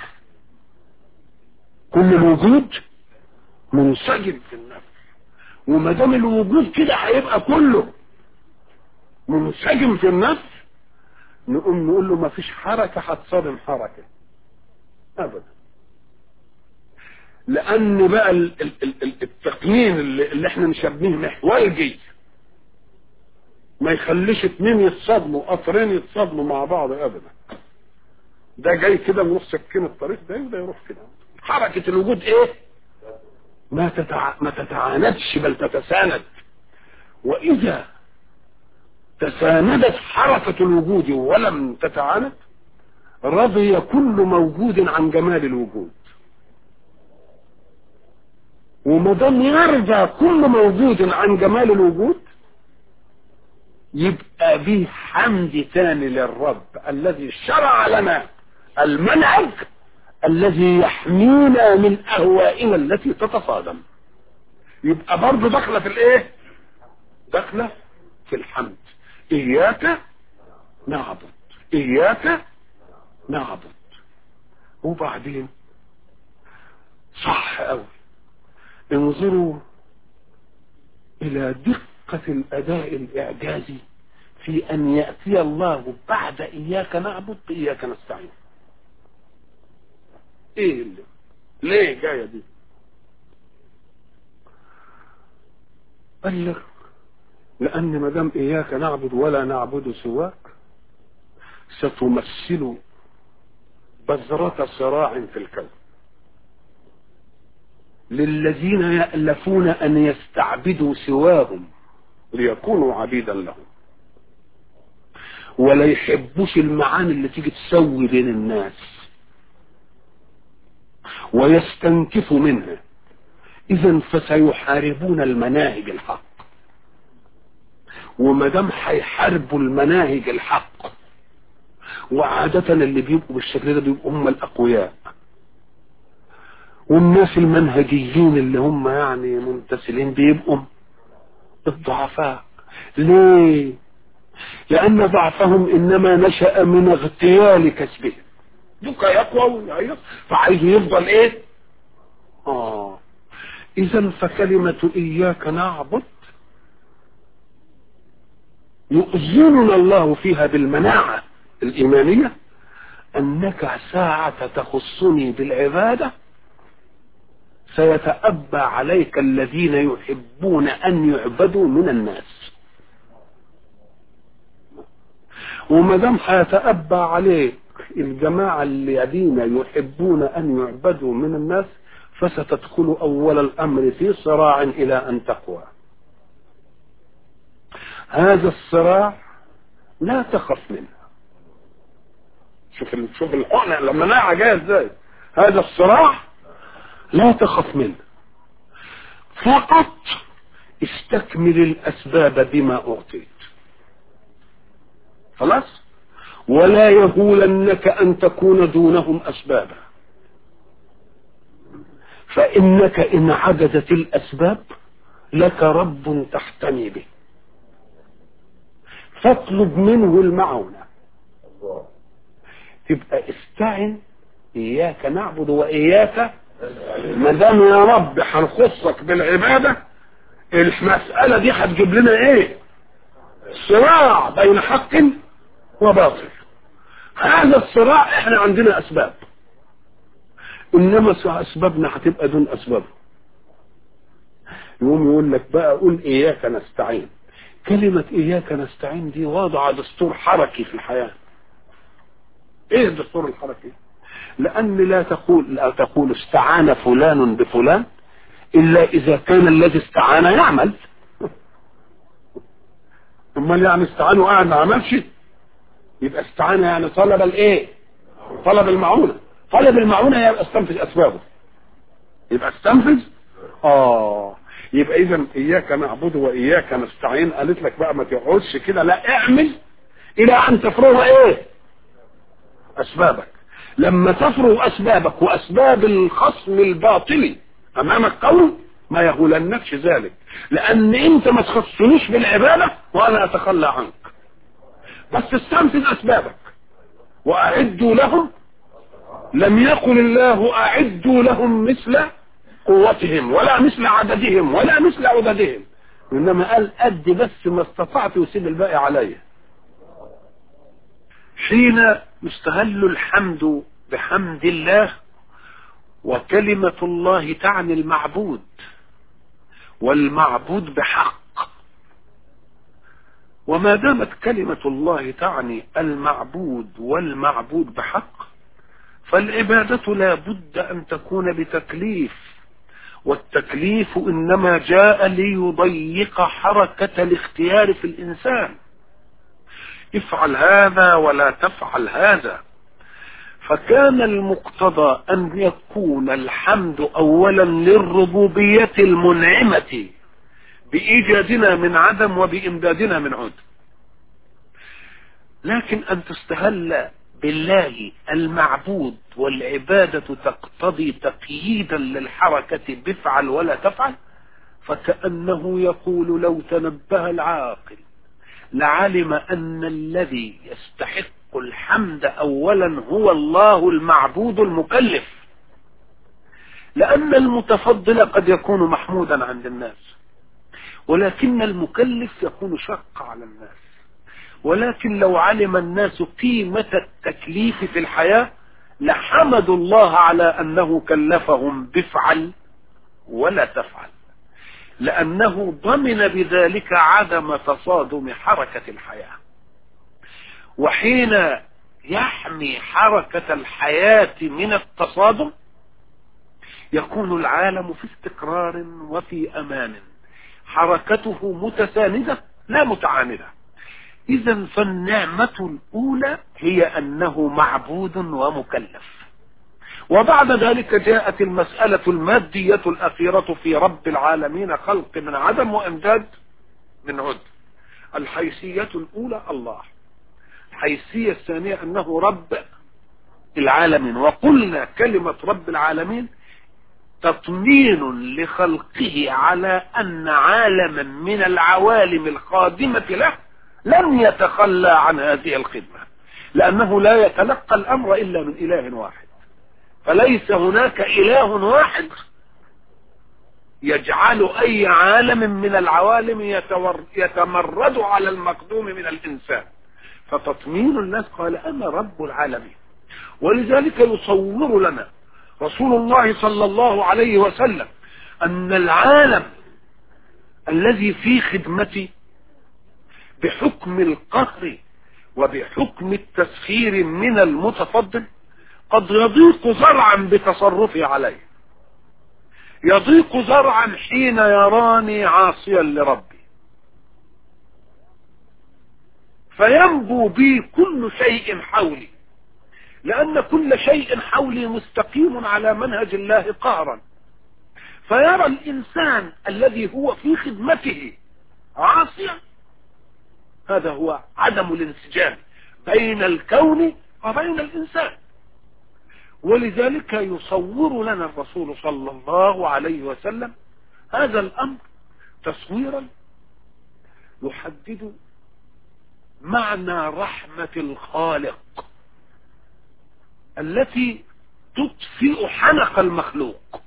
كل الوجود منسجم في النفع وما دام الوجود كده هيبقى كله منسجم في النفع نقوم نقول له ما فيش حركة هتصادم حركة ابدا لان بقى التقنين اللي, اللي احنا نشبهه محورجي ما يخليش اتنين يتصادموا قطرين يتصادموا مع بعض ابدا ده جاي كده من نص سكين الطريق ده وده يروح كده حركة الوجود ايه ما تتع... ما تتعاندش بل تتساند واذا تساندت حركة الوجود ولم تتعاند رضي كل موجود عن جمال الوجود وما دام يرضى كل موجود عن جمال الوجود يبقى به حمد ثاني للرب الذي شرع لنا المنهج الذي يحمينا من اهوائنا التي تتصادم يبقى برضه داخله في الايه داخله في الحمد اياك نعبد اياك نعبد وبعدين صح قوي انظروا الى دقة الاداء الاعجازي في ان يأتي الله بعد اياك نعبد باياك نستعين ايه اللي ليه جاية دي قال لك لأن ما دام إياك نعبد ولا نعبد سواك ستمثل بذرة صراع في الكون للذين يألفون أن يستعبدوا سواهم ليكونوا عبيدا لهم ولا يحبوش المعاني اللي تيجي تسوي بين الناس ويستنكفوا منها اذا فسيحاربون المناهج الحق وما دام هيحاربوا المناهج الحق وعادة اللي بيبقوا بالشكل ده بيبقوا هم الأقوياء والناس المنهجيين اللي هم يعني ممتثلين بيبقوا الضعفاء ليه؟ لأن ضعفهم إنما نشأ من اغتيال كسبهم دوكا يقوى ويعيط فعايز يفضل إيه؟ آه إذا فكلمة إياك نعبد يؤذننا الله فيها بالمناعة الإيمانية أنك ساعة تخصني بالعبادة سيتأبى عليك الذين يحبون أن يعبدوا من الناس وما دام هيتأبى عليك الجماعة الذين يحبون أن يعبدوا من الناس فستدخل أول الأمر في صراع إلى أن تقوى هذا الصراع لا تخف منه شوف شوف الحقنة لما ناعة جاية ازاي هذا الصراع لا تخف منه فقط استكمل الأسباب بما أعطيت خلاص ولا يهولنك أن تكون دونهم أسبابا فإنك إن عجزت الأسباب لك رب تحتمي به فاطلب منه المعونة تبقى استعن إياك نعبد وإياك ما دام يا رب هنخصك بالعبادة المسألة دي هتجيب لنا إيه؟ صراع بين حق وباطل هذا الصراع احنا عندنا أسباب إنما أسبابنا هتبقى دون أسبابه يقوم يقول لك بقى قول إياك نستعين كلمة إياك نستعين دي وضع دستور حركي في الحياة إيه الدستور الحركي لأن لا تقول لا تقول استعان فلان بفلان إلا إذا كان الذي استعان يعمل أمال يعني استعان وقاعد ما عملش يبقى استعان يعني طلب الإيه طلب المعونة طلب المعونة يبقى استنفذ أسبابه يبقى استنفذ آه يبقى اذا اياك نعبد واياك نستعين قالت لك بقى ما تقعدش كده لا اعمل الى ان تفرغ ايه اسبابك لما تفرغ اسبابك واسباب الخصم الباطلي امامك قول ما يغولنكش ذلك لان انت ما تخصنيش بالعباده وانا اتخلى عنك بس استنفذ اسبابك واعدوا لهم لم يقل الله اعدوا لهم مثل قوتهم ولا مثل عددهم ولا مثل عددهم انما قال قد بس ما استطعت وسيب الباقي علي حين يستهل الحمد بحمد الله وكلمة الله تعني المعبود والمعبود بحق وما دامت كلمة الله تعني المعبود والمعبود بحق فالعبادة لا بد أن تكون بتكليف والتكليف انما جاء ليضيق حركة الاختيار في الانسان افعل هذا ولا تفعل هذا فكان المقتضى ان يكون الحمد اولا للربوبية المنعمة بايجادنا من عدم وبامدادنا من عدم لكن ان تستهل بالله المعبود والعبادة تقتضي تقييدا للحركة بفعل ولا تفعل فكأنه يقول لو تنبه العاقل لعلم أن الذي يستحق الحمد أولا هو الله المعبود المكلف لأن المتفضل قد يكون محمودا عند الناس ولكن المكلف يكون شق على الناس ولكن لو علم الناس قيمة التكليف في الحياة لحمدوا الله على أنه كلفهم بفعل ولا تفعل لأنه ضمن بذلك عدم تصادم حركة الحياة وحين يحمي حركة الحياة من التصادم يكون العالم في استقرار وفي أمان حركته متساندة لا متعاندة اذا فالنعمة الاولى هي انه معبود ومكلف وبعد ذلك جاءت المسألة المادية الاخيرة في رب العالمين خلق من عدم وامداد من عد الحيثية الاولى الله الحيثية الثانية انه رب العالمين وقلنا كلمة رب العالمين تطمين لخلقه على ان عالما من العوالم القادمة له لن يتخلى عن هذه الخدمة لانه لا يتلقى الامر الا من اله واحد فليس هناك اله واحد يجعل اي عالم من العوالم يتور يتمرد على المقدوم من الانسان فتطمين الناس قال انا رب العالمين ولذلك يصور لنا رسول الله صلى الله عليه وسلم ان العالم الذي في خدمتي بحكم القهر وبحكم التسخير من المتفضل قد يضيق زرعا بتصرفي عليه يضيق زرعا حين يراني عاصيا لربي فينبو بي كل شيء حولي لأن كل شيء حولي مستقيم على منهج الله قهرا فيرى الإنسان الذي هو في خدمته عاصيا هذا هو عدم الانسجام بين الكون وبين الإنسان ولذلك يصور لنا الرسول صلى الله عليه وسلم هذا الأمر تصويرا يحدد معنى رحمة الخالق التي تطفئ حنق المخلوق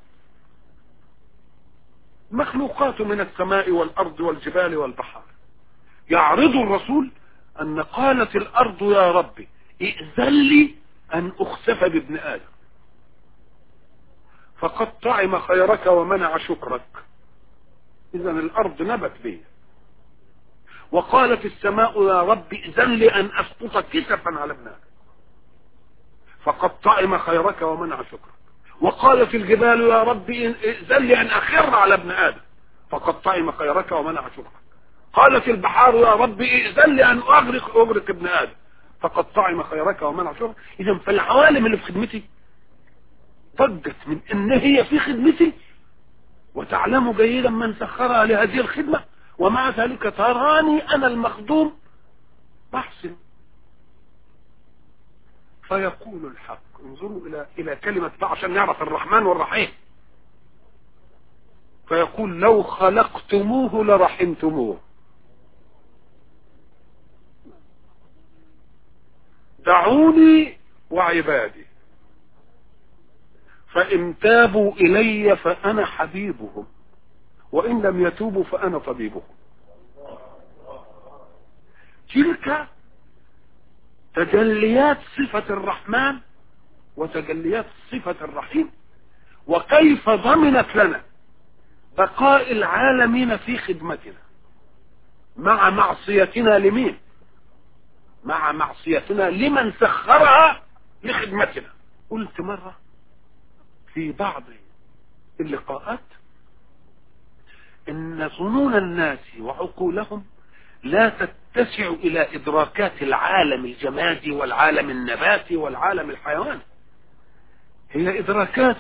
مخلوقات من السماء والأرض والجبال والبحر يعرض الرسول أن قالت الأرض يا ربي ائذن لي أن أخسف بابن آدم فقد طعم خيرك ومنع شكرك إذا الأرض نبت به وقالت السماء يا رب ائذن لي أن أسقط كسفا على ابن آدم فقد طعم خيرك ومنع شكرك وقالت الجبال يا رب ائذن لي أن أخر على ابن آدم فقد طعم خيرك ومنع شكرك قالت البحار يا رب ائذن لي أن أغرق أغرق ابن آدم فقد طعم خيرك ومنع شكرك إذا فالعوالم اللي في خدمتي ضجت من ان هي في خدمتي وتعلم جيدا من سخرها لهذه الخدمة ومع ذلك تراني انا المخدوم بحسن فيقول الحق انظروا الى الى كلمة بقى عشان نعرف الرحمن والرحيم فيقول لو خلقتموه لرحمتموه دعوني وعبادي فإن تابوا إلي فأنا حبيبهم وإن لم يتوبوا فأنا طبيبهم تلك تجليات صفة الرحمن وتجليات صفة الرحيم وكيف ضمنت لنا بقاء العالمين في خدمتنا مع معصيتنا لمين مع معصيتنا لمن سخرها لخدمتنا قلت مرة في بعض اللقاءات ان ظنون الناس وعقولهم لا تتسع الى ادراكات العالم الجمادي والعالم النباتي والعالم الحيواني هي ادراكات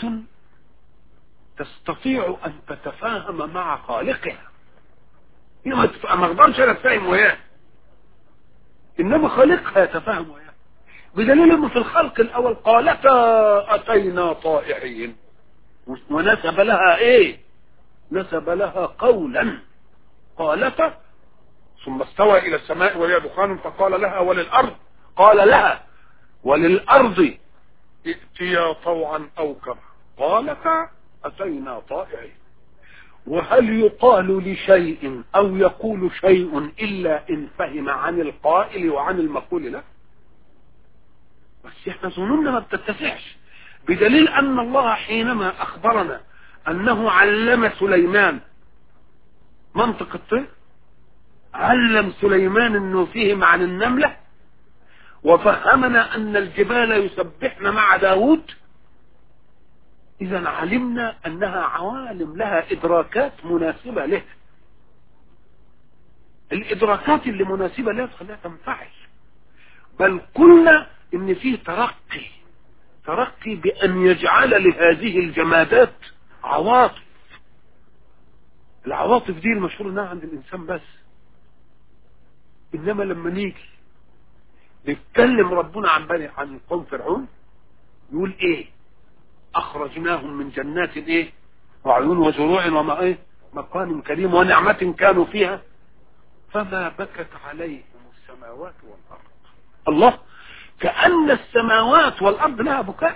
تستطيع ان تتفاهم مع خالقها هي ما اقدرش انا اتفاهم وياه انما خالقها يتفاهم وياه بدليل انه في الخلق الاول قالتا اتينا طائعين ونسب لها ايه نسب لها قولا قالتا ثم استوى الى السماء وهي دخان فقال لها وللارض قال لها وللارض ائتيا طوعا او كرها قالتا اتينا طائعين وهل يقال لشيء او يقول شيء الا ان فهم عن القائل وعن المقول له بس احنا ظنوننا ما بتتسعش بدليل ان الله حينما اخبرنا انه علم سليمان منطق الطير علم سليمان انه فهم عن النملة وفهمنا ان الجبال يسبحن مع داود اذا علمنا انها عوالم لها ادراكات مناسبة له الادراكات اللي مناسبة لا تخليها تنفعل بل قلنا ان فيه ترقي ترقي بان يجعل لهذه الجمادات عواطف العواطف دي المشهور انها عند الانسان بس انما لما نيجي نتكلم ربنا عن بني عن قوم فرعون يقول ايه اخرجناهم من جنات ايه وعيون وزروع وما ايه مقام كريم ونعمة كانوا فيها فما بكت عليهم السماوات والارض الله كأن السماوات والارض لها بكاء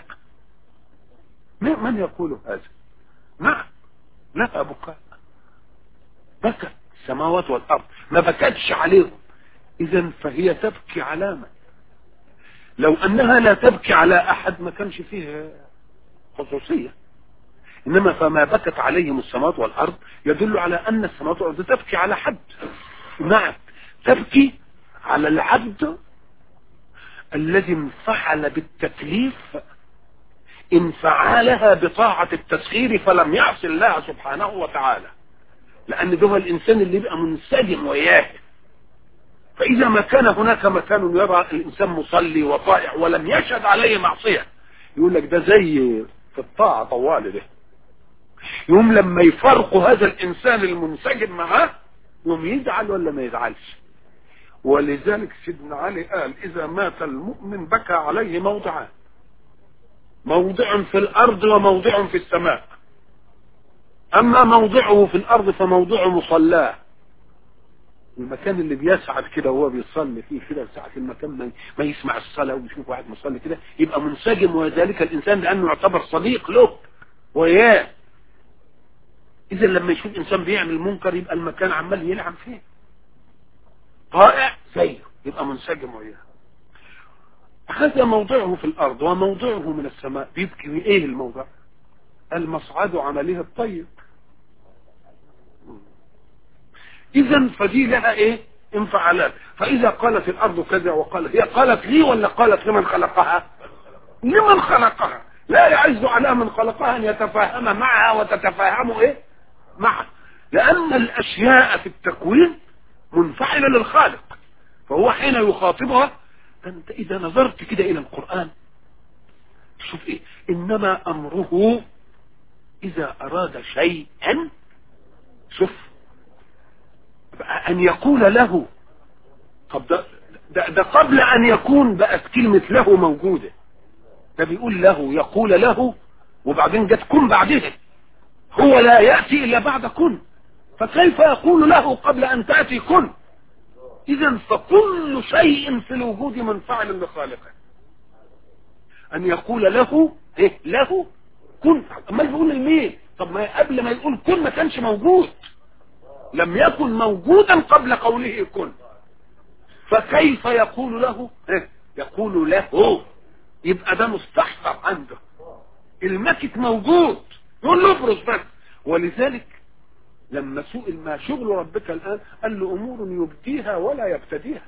من يقول هذا نعم لها بكاء بكت السماوات والارض ما بكتش عليهم اذا فهي تبكي على من لو انها لا تبكي على احد ما كانش فيه خصوصية انما فما بكت عليهم السماوات والارض يدل على ان السماوات والارض تبكي على حد نعم تبكي على العبد الذي انفعل بالتكليف انفعالها بطاعة التسخير فلم يعص الله سبحانه وتعالى لان ده هو الانسان اللي يبقى منسجم وياه فاذا ما كان هناك مكان يرى الانسان مصلي وطائع ولم يشهد عليه معصية يقول لك ده زي في الطاعة طوال ده يوم لما يفرقوا هذا الانسان المنسجم معاه يوم يزعل ولا ما يزعلش ولذلك سيدنا علي قال اذا مات المؤمن بكى عليه موضعان موضع في الارض وموضع في السماء اما موضعه في الارض فموضع مصلاه المكان اللي بيسعد كده وهو بيصلي فيه كده ساعة المكان ما, ما يسمع الصلاة ويشوف واحد مصلي كده يبقى منسجم وذلك الانسان لانه يعتبر صديق له وياه اذا لما يشوف انسان بيعمل منكر يبقى المكان عمال يلعب فيه طائع زيه يبقى منسجم وياه هذا موضعه في الارض وموضعه من السماء بيبكي من ايه الموضع المصعد عمله الطيب اذا فدي لها ايه انفعالات فاذا قالت الارض كذا وقالت هي قالت لي ولا قالت لمن خلقها لمن خلقها لا يعز على من خلقها ان يتفاهم معها وتتفاهم ايه معها لان الاشياء في التكوين منفعلة للخالق فهو حين يخاطبها انت اذا نظرت كده الى القرآن شوف ايه انما امره اذا اراد شيئا شوف ان يقول له طب ده, ده, ده قبل ان يكون بقت كلمة له موجودة ده بيقول له يقول له وبعدين جت كن بعدها هو لا يأتي الا بعد كن فكيف يقول له قبل ان تأتي كن اذا فكل شيء في الوجود منفعل لخالقه ان يقول له ايه له كن اما يقول لمين طب ما قبل ما يقول كن ما كانش موجود لم يكن موجودا قبل قوله كن فكيف يقول له إيه؟ يقول له يبقى ده مستحضر عنده المكت موجود يقول له افرز بس ولذلك لما سئل ما شغل ربك الآن قال له أمور يبديها ولا يبتديها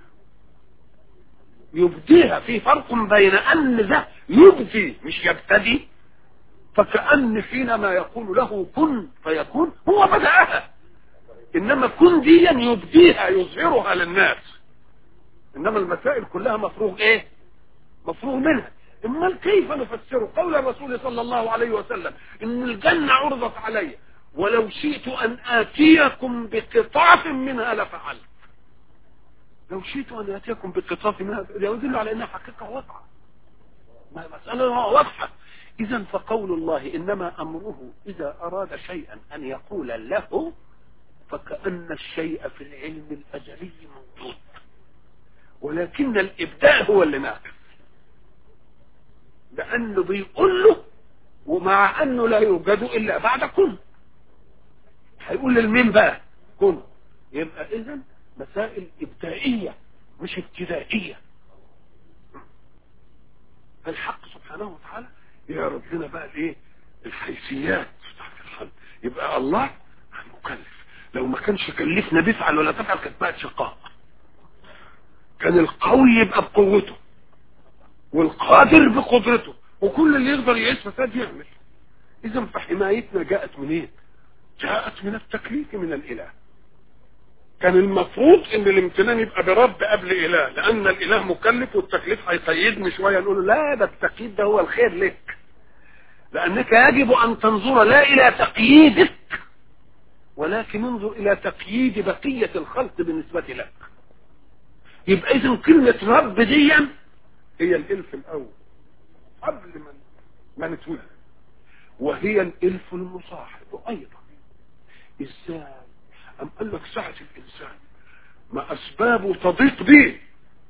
يبديها في فرق بين أن ذا يبدي مش يبتدي فكأن حينما يقول له كن فيكون هو بدأها إنما كن ديا يبديها يظهرها للناس إنما المسائل كلها مفروغ إيه مفروغ منها امال كيف نفسر قول الرسول صلى الله عليه وسلم ان الجنة عرضت علي ولو شئت ان اتيكم بقطاف منها لفعلت لو شئت ان اتيكم بقطاف منها يدل على انها حقيقة واضحة مسألة واضحة اذا فقول الله انما امره اذا اراد شيئا ان يقول له فكأن الشيء في العلم الازلي موجود ولكن الابداء هو اللي ناقص لانه بيقول له ومع انه لا يوجد الا بعد كن هيقول للمين بقى كن يبقى اذا مسائل ابدائية مش ابتدائية فالحق سبحانه وتعالى يعرض لنا بقى الايه الحيثيات بتاعت الخلق يبقى الله مكلف لو ما كانش كلفنا بيفعل ولا تفعل كانت بقت شقاء كان القوي يبقى بقوته والقادر بقدرته وكل اللي يقدر يعيش فساد يعمل اذا فحمايتنا جاءت منين جاءت من التكليف من الاله كان المفروض ان الامتنان يبقى برب قبل اله لان الاله مكلف والتكليف هيقيدني شويه نقول له لا ده التقييد ده هو الخير لك لانك يجب ان تنظر لا الى تقييدك ولكن انظر الى تقييد بقيه الخلق بالنسبه لك يبقى اذا كلمه رب دي هي الالف الاول قبل ما ما نتولد وهي الالف المصاحب ايضا ازاي ام قال لك ساعه الانسان ما اسبابه تضيق بيه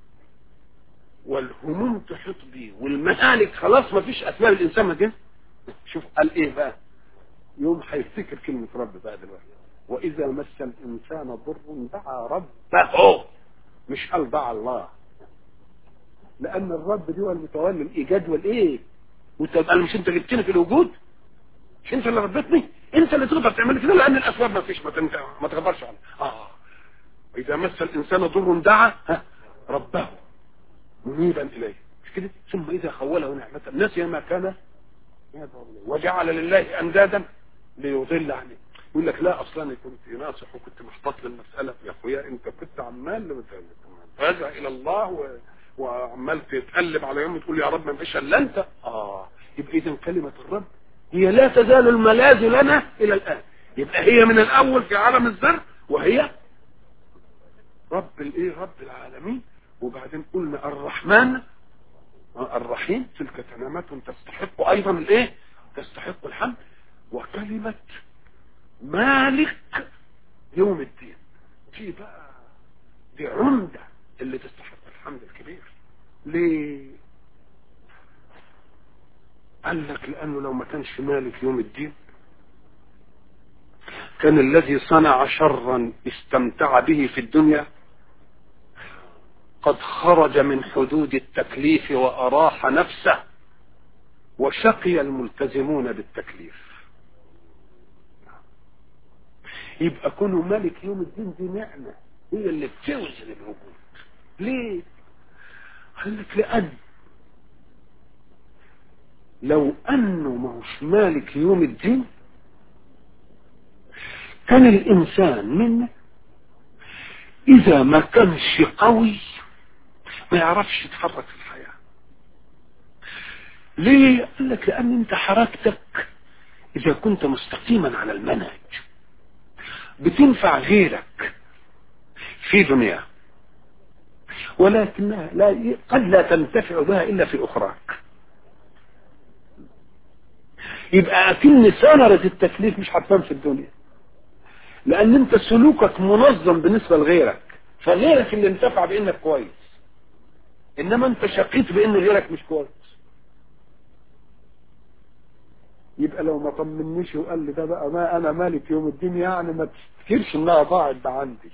والهموم تحيط بيه والمهالك خلاص ما فيش اسباب الانسان ما جه شوف قال ايه بقى يوم هيفتكر كلمه رب بقى دلوقتي واذا مس الانسان ضر دعا ربه مش قال دعا الله لان الرب دي هو المتولي الايجاد والايه وتبقى مش انت جبتني في الوجود مش انت اللي ربيتني انت اللي تقدر تعمل كده لان الاسباب ما فيش ما, تنت... ما تقدرش عليها اه واذا مس الانسان ضر دعا ها ربه منيبا اليه مش كده ثم اذا خوله نعمه نسي ما كان وجعل لله اندادا ليضل عنه يقول لك لا اصلا انا كنت ناصح وكنت محتاط للمساله يا اخويا انت كنت عمال راجع الى الله و... وعمال تتقلب على يوم تقول يا رب ما فيش الا انت اه يبقى اذا كلمه الرب هي لا تزال الملاذ لنا الى الان يبقى هي من الاول في عالم الذر وهي رب الايه رب العالمين وبعدين قلنا الرحمن الرحيم تلك كلمات تستحق ايضا الايه تستحق الحمد وكلمه مالك يوم الدين دي بقى دي عمده اللي تستحق الحمد الكبير ليه قال لك لانه لو ما كانش مالك يوم الدين كان الذي صنع شرا استمتع به في الدنيا قد خرج من حدود التكليف واراح نفسه وشقي الملتزمون بالتكليف يبقى كونه ملك يوم الدين دي نعمه هي اللي بتوزن الوجود ليه قال لك لان لو انه ماهوش مالك يوم الدين كان الانسان منا اذا ما كانش قوي ما يعرفش يتحرك في الحياة ليه قال لك لان انت حركتك اذا كنت مستقيما على المنهج بتنفع غيرك في دنياه ولكنها لا قد لا تنتفع بها الا في اخراك يبقى اكن ثمرة التكليف مش هتبان في الدنيا لان انت سلوكك منظم بالنسبة لغيرك فغيرك اللي انتفع بانك كويس انما انت شقيت بان غيرك مش كويس يبقى لو ما طمنيش وقال لي ده بقى ما انا مالك يوم الدين يعني ما تفتكرش انها ضاعت ده عندي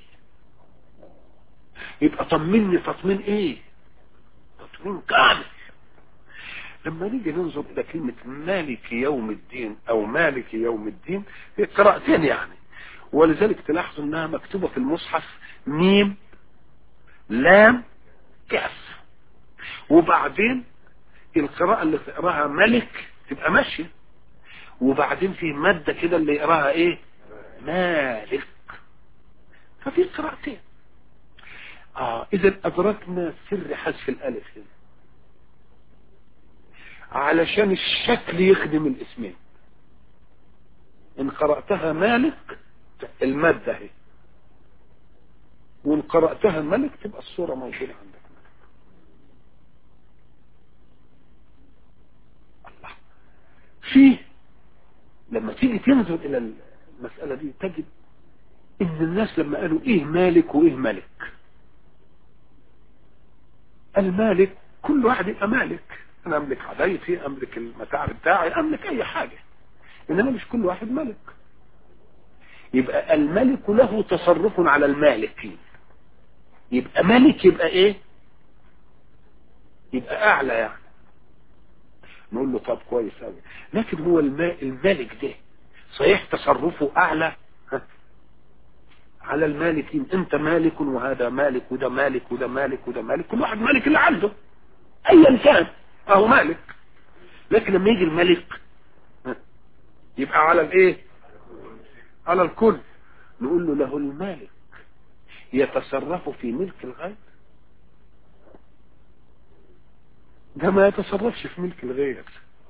يبقى طمني تطمين ايه تطمين كامل لما نيجي ننظر الى كلمة مالك يوم الدين او مالك يوم الدين هي قراءتين يعني ولذلك تلاحظوا انها مكتوبة في المصحف ميم لام كاف وبعدين القراءة اللي تقراها ملك تبقى ماشية وبعدين في مادة كده اللي يقراها ايه مالك ففي قراءتين اه اذا ادركنا سر حذف الالف هنا علشان الشكل يخدم الاسمين ان قرأتها مالك المادة اهي وان قرأتها ملك تبقى الصورة موجودة عندك الله فيه لما تيجي تنظر الى المسألة دي تجد ان الناس لما قالوا ايه مالك وايه ملك المالك كل واحد يبقى مالك انا املك عدايتي املك المتاع بتاعي املك اي حاجة انما مش كل واحد ملك يبقى الملك له تصرف على المالكين يبقى ملك يبقى ايه يبقى اعلى يعني نقول له طب كويس قوي لكن هو المالك ده صحيح تصرفه اعلى ها؟ على المالكين انت مالك وهذا مالك وده مالك وده مالك وده مالك كل واحد مالك اللي عنده ايا كان اهو مالك لكن لما يجي الملك ها؟ يبقى على الايه على الكل نقول له له المالك يتصرف في ملك الغير ده ما يتصرفش في ملك الغير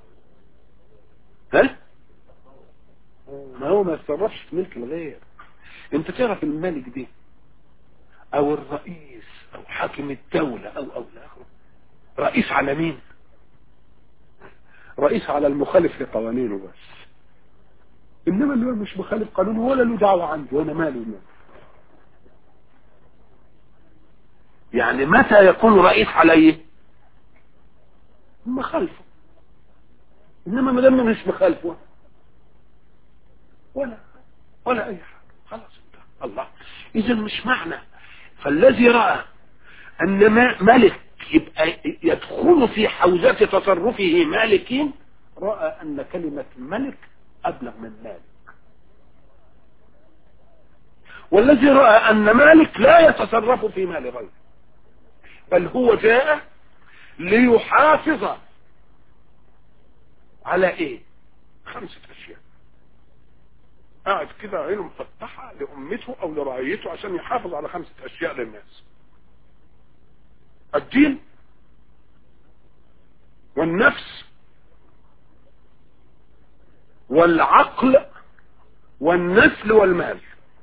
ها ما هو ما يتصرفش في ملك الغير انت تعرف الملك دي او الرئيس او حاكم الدولة او او لاخره رئيس على مين رئيس على المخالف لقوانينه بس انما اللي هو مش مخالف قانون ولا له دعوة عندي وانا مالي ومالي يعني متى يكون رئيس عليه مخالفه انما ما دام مش مخالفه ولا ولا اي حاجه خلاص انتهى الله اذا مش معنى فالذي راى ان ملك يبقى يدخل في حوزة تصرفه مالكين راى ان كلمة ملك ابلغ من مالك والذي راى ان مالك لا يتصرف في مال غيره بل هو جاء ليحافظ على ايه خمسة اشياء قاعد كده عينه مفتحة لأمته أو لرعيته عشان يحافظ على خمسة أشياء للناس الدين والنفس والعقل والنسل والمال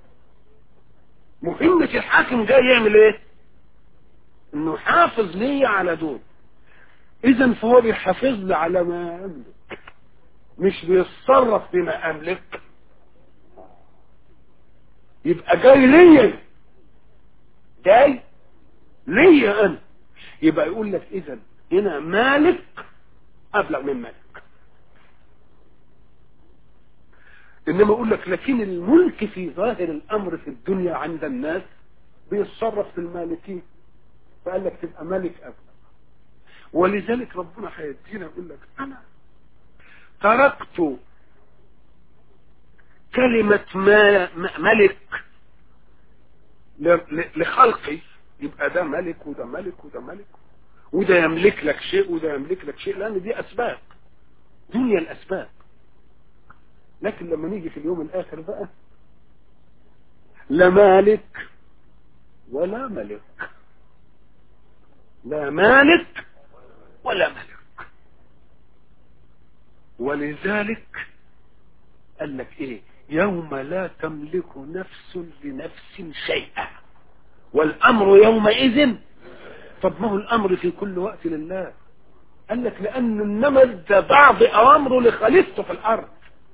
مهمة الحاكم جاي يعمل ايه انه حافظ لي على دول اذا فهو بيحافظ لي على ما املك مش بيتصرف بما املك يبقى جاي ليا جاي ليا انا يبقى يقول لك اذا هنا مالك ابلغ من مالك انما يقول لك لكن الملك في ظاهر الامر في الدنيا عند الناس بيتصرف في المالكين فقال لك تبقى ملك ابلغ ولذلك ربنا هيدينا يقول لك انا تركت كلمة ما ملك لخلقي يبقى ده ملك وده ملك وده ملك وده يملك لك شيء وده يملك لك شيء لان دي اسباب دنيا الاسباب لكن لما نيجي في اليوم الاخر بقى لا مالك ولا ملك لا مالك ولا ملك ولذلك قال لك ايه يوم لا تملك نفس لنفس شيئا والامر يومئذ طب ما هو الامر في كل وقت لله قال لك لان انما ادى بعض اوامره لخليفته في الارض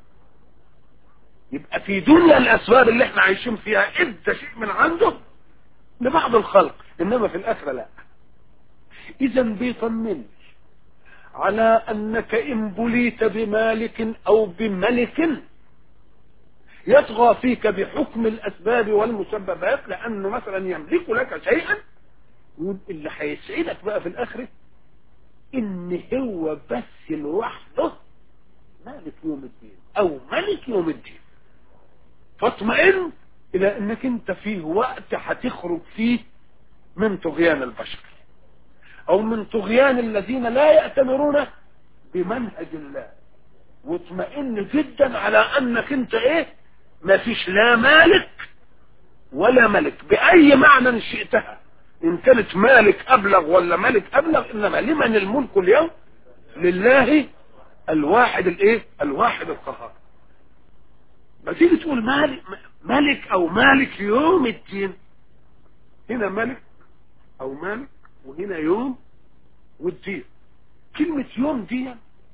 يبقى في دنيا الاسباب اللي احنا عايشين فيها ادى شيء من عنده لبعض الخلق انما في الاخره لا اذا بيطمني على انك ان بليت بمالك او بملك يطغى فيك بحكم الاسباب والمسببات لانه مثلا يملك لك شيئا اللي هيسعدك بقى في الاخره ان هو بس لوحده مالك يوم الدين او ملك يوم الدين فاطمئن الى انك انت فيه وقت هتخرج فيه من طغيان البشر او من طغيان الذين لا يأتمرون بمنهج الله واطمئن جدا على انك انت ايه ما فيش لا مالك ولا ملك باي معنى شئتها ان كانت مالك ابلغ ولا ملك ابلغ انما لمن الملك اليوم لله الواحد الايه الواحد القهار ما تيجي تقول مالك ملك او مالك يوم الدين هنا ملك او مالك وهنا يوم والدين كلمة يوم دي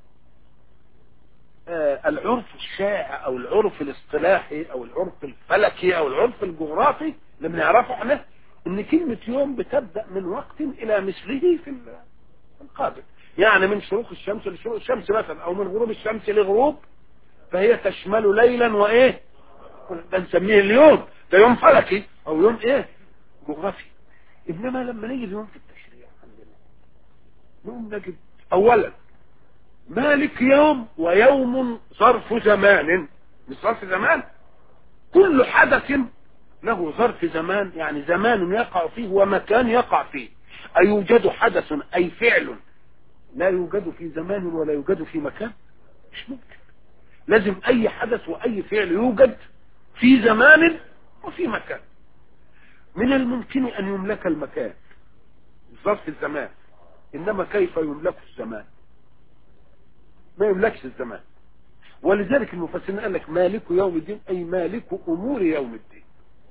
آه العرف الشائع او العرف الاصطلاحي او العرف الفلكي او العرف الجغرافي اللي بنعرفه احنا ان كلمة يوم بتبدأ من وقت الى مثله في القابل يعني من شروق الشمس لشروق الشمس مثلا او من غروب الشمس لغروب فهي تشمل ليلا وايه ده نسميه اليوم ده يوم فلكي او يوم ايه جغرافي انما لما نيجي اليوم في التشريع عندنا نقوم نجد اولا مالك يوم ويوم ظرف زمان مش ظرف زمان كل حدث له ظرف زمان يعني زمان يقع فيه ومكان يقع فيه أيوجد حدث أي فعل لا يوجد في زمان ولا يوجد في مكان مش ممكن لازم أي حدث وأي فعل يوجد في زمان وفي مكان من الممكن ان يملك المكان ظرف الزمان انما كيف يملك الزمان ما يملكش الزمان ولذلك المفسرين قال لك مالك يوم الدين اي مالك امور يوم الدين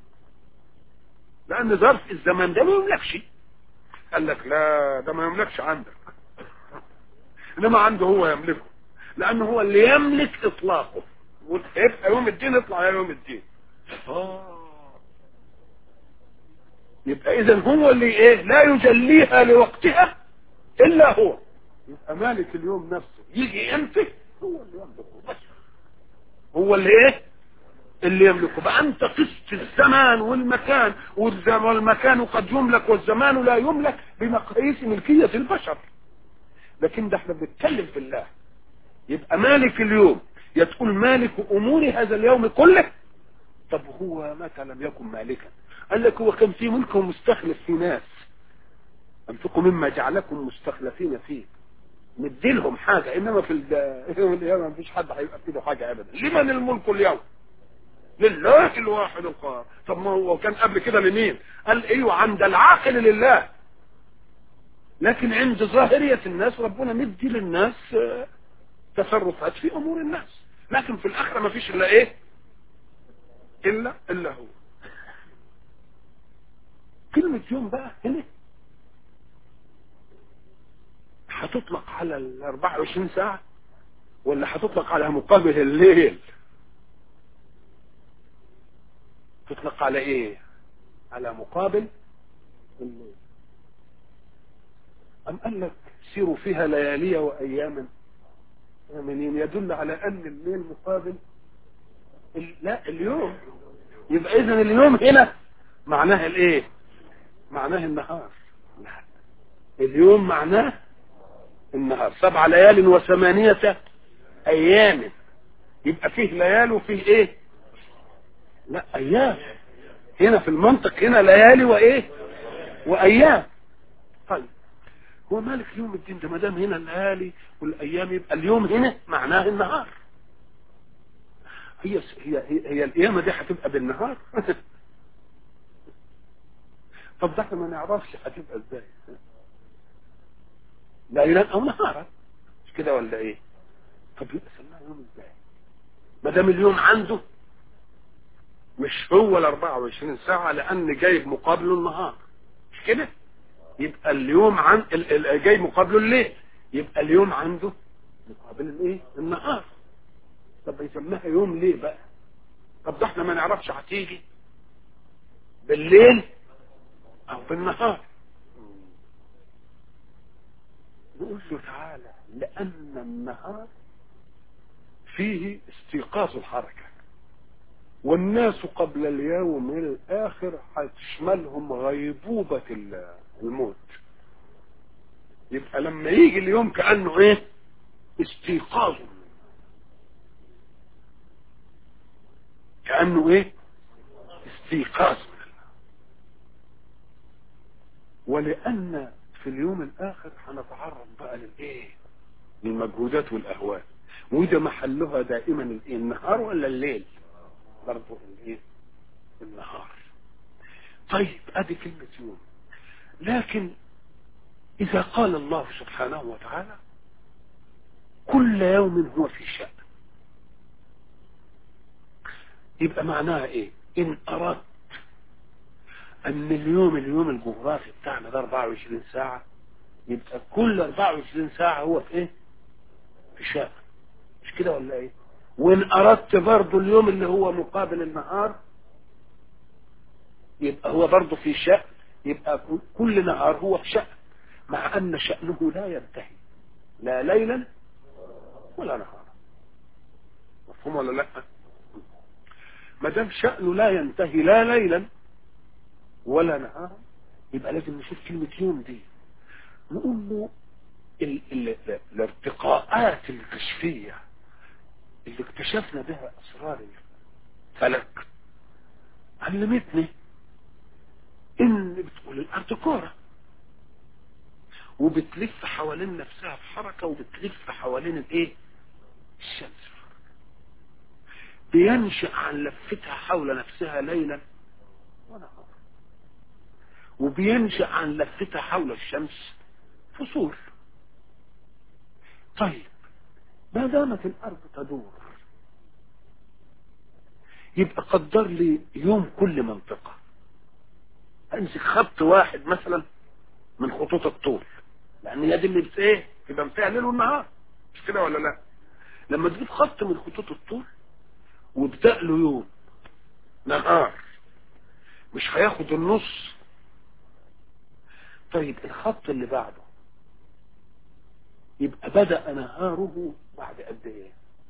لان ظرف الزمان ده ما يملكش قال لك لا ده ما يملكش عندك انما عنده هو يملكه لانه هو اللي يملك اطلاقه يبقى يوم الدين يطلع يوم الدين آه. يبقى اذا هو اللي ايه لا يجليها لوقتها الا هو يبقى مالك اليوم نفسه يجي امتى هو اللي يملكه بس هو اللي ايه اللي يملكه بقى انت قست الزمان والمكان والزمان والمكان قد يملك والزمان لا يملك بمقاييس ملكية البشر لكن ده احنا بنتكلم في الله يبقى مالك اليوم يا تقول مالك امور هذا اليوم كله طب هو متى لم يكن مالكا قال لك هو كان في ملك ومستخلف في ناس انفقوا مما جعلكم مستخلفين فيه مديلهم حاجة انما في يوم القيامة مفيش حد هيبقى في له حاجة ابدا لمن الملك اليوم لله الواحد القهار طب ما هو كان قبل كده لمين قال ايوه عند العاقل لله لكن عند ظاهرية الناس ربنا مدي للناس تصرفات في امور الناس لكن في الاخرة ما فيش الا ايه الا الا هو كلمة يوم بقى هنا هتطلق على ال 24 ساعة ولا هتطلق على مقابل الليل تطلق على ايه على مقابل الليل ام قال لك سيروا فيها ليالي واياما امنين يدل على ان الليل مقابل ال... لا اليوم يبقى اذا اليوم هنا معناها الايه معناه النهار لا اليوم معناه النهار سبع ليال وثمانية ايام يبقى فيه ليال وفيه ايه لا ايام هنا في المنطق هنا ليالي وايه وايام طيب هو مالك يوم الدين ده ما دام هنا الليالي والايام يبقى اليوم هنا معناه النهار هي هي هي, هي القيامه دي هتبقى بالنهار طب ده احنا ما نعرفش هتبقى ازاي ليلا او نهارا مش كده ولا ايه طب يبقى سماها يوم ازاي ما دام اليوم عنده مش هو ال 24 ساعة لأن جايب مقابله النهار مش كده؟ يبقى اليوم عن ال... ال... جاي مقابله الليل يبقى اليوم عنده مقابل الايه؟ النهار طب يسميها يوم ليه بقى؟ طب ده احنا ما نعرفش هتيجي بالليل أو بالنهار نقول له تعالى لأن النهار فيه استيقاظ الحركه والناس قبل اليوم الآخر هتشملهم غيبوبة الموت يبقى لما يجي اليوم كأنه ايه استيقاظ كأنه ايه استيقاظ ولأن في اليوم الآخر هنتعرض بقى للإيه للمجهودات والأهوال وده محلها دائما الإيه النهار ولا الليل برضه الايه النهار طيب ادي كلمة يوم لكن اذا قال الله سبحانه وتعالى كل يوم هو في شأن يبقى معناها ايه ان اردت ان اليوم اليوم الجغرافي بتاعنا ده 24 ساعة يبقى كل 24 ساعة هو في ايه في شأن مش كده ولا ايه وان اردت برضه اليوم اللي هو مقابل النهار يبقى هو برضه في شأن يبقى كل نهار هو في شأن مع ان شأنه لا ينتهي لا ليلا ولا نهارا مفهوم ولا لا ما دام شأنه لا ينتهي لا ليلا ولا نهارا يبقى لازم نشوف كلمة يوم دي نقول له ال ال الارتقاءات الكشفيه اللي اكتشفنا بها اسرار الفلك علمتني ان بتقول الارض كوره وبتلف حوالين نفسها في حركه وبتلف حوالين الايه الشمس بينشأ عن لفتها حول نفسها ليلا ونهارا وبينشأ عن لفتها حول الشمس فصول طيب ما دامت الارض تدور يبقى قدر لي يوم كل منطقة امسك خط واحد مثلا من خطوط الطول لان هي دي اللي بت ايه يبقى فيها ليل ونهار مش كده ولا لا لما تجيب خط من خطوط الطول وابدأ له يوم نهار مش هياخد النص طيب الخط اللي بعده يبقى بدأ نهاره بعد قد ايه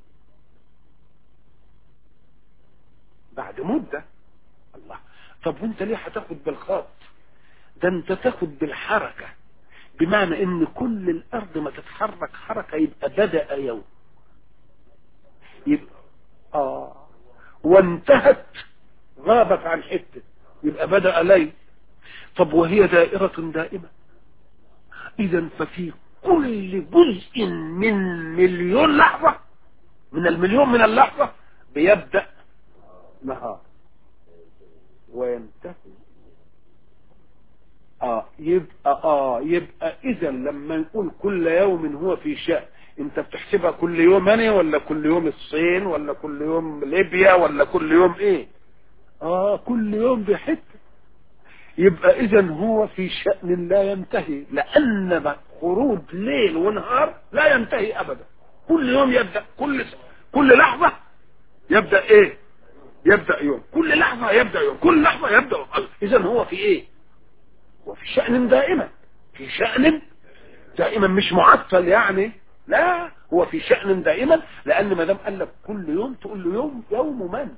بعد مدة الله طب وانت ليه هتاخد بالخط ده انت تاخد بالحركة بمعنى ان كل الارض ما تتحرك حركة يبقى بدأ يوم يبقى اه وانتهت غابت عن حتة يبقى بدأ ليل طب وهي دائرة دائمة اذا ففي كل جزء من مليون لحظة من المليون من اللحظة بيبدأ نهار وينتهي اه يبقى اه يبقى اذا لما نقول كل يوم هو في شأن انت بتحسبها كل يوم انا ولا كل يوم الصين ولا كل يوم ليبيا ولا كل يوم ايه اه كل يوم بحته يبقى اذا هو في شأن لا ينتهي لان خروج ليل ونهار لا ينتهي ابدا كل يوم يبدأ كل كل لحظة يبدأ ايه يبدأ يوم كل لحظة يبدأ يوم كل لحظة يبدأ اذا هو في ايه وفي شأن دائما في شأن دائما مش معطل يعني لا هو في شأن دائما لان ما دام قال لك كل يوم تقول له يوم يوم من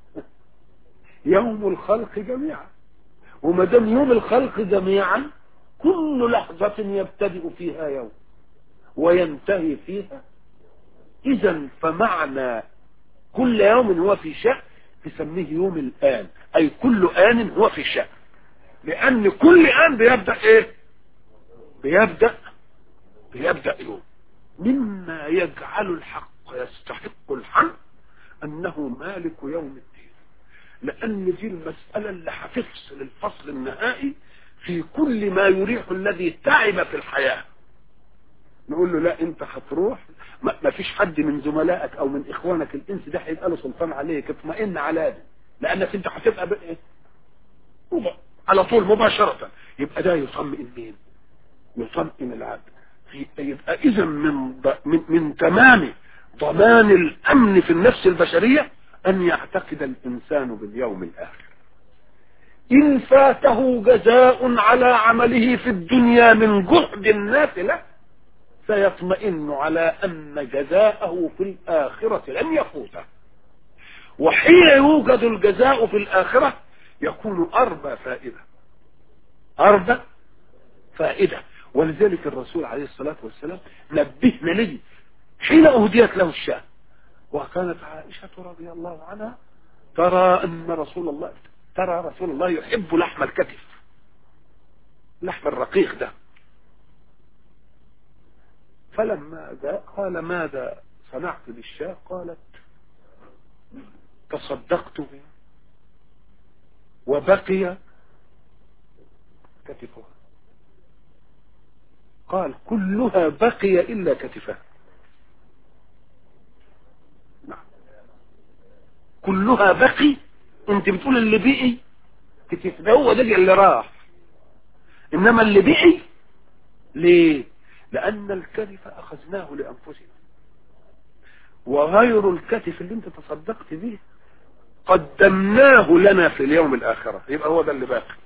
يوم الخلق جميعا وما دام يوم الخلق جميعا كل لحظة يبتدئ فيها يوم وينتهي فيها اذا فمعنى كل يوم هو في شأن تسميه يوم الآن أي كل آن هو في شأن لأن كل آن بيبدأ إيه بيبدأ بيبدأ يوم مما يجعل الحق يستحق الحق أنه مالك يوم الدين لأن دي المسألة اللي هتفصل الفصل النهائي في كل ما يريح الذي تعب في الحياة نقول له لا انت هتروح ما فيش حد من زملائك او من اخوانك الانس ده هيبقى له سلطان عليك اطمئن على ده لانك انت هتبقى بايه على طول مباشرة يبقى ده يطمئن مين يطمئن العبد يبقى اذا من, من, من تمام ضمان الامن في النفس البشرية ان يعتقد الانسان باليوم الاخر ان فاته جزاء على عمله في الدنيا من جهد النافله سيطمئن على أن جزاءه في الآخرة لن يفوته وحين يوجد الجزاء في الآخرة يكون أربى فائدة أربى فائدة ولذلك الرسول عليه الصلاة والسلام نبهنا لي حين أهديت له الشاة وكانت عائشة رضي الله عنها ترى أن رسول الله ترى رسول الله يحب لحم الكتف لحم الرقيق ده فلما جاء قال ماذا صنعت بالشاة قالت تصدقت به وبقي كتفها قال كلها بقي إلا كتفها نعم كلها بقي انت بتقول اللي بقي كتف ده هو ده اللي راح انما اللي بقي ليه لأن الكتف أخذناه لأنفسنا وغير الكتف اللي انت تصدقت به قدمناه لنا في اليوم الآخرة يبقى هو ده اللي باقي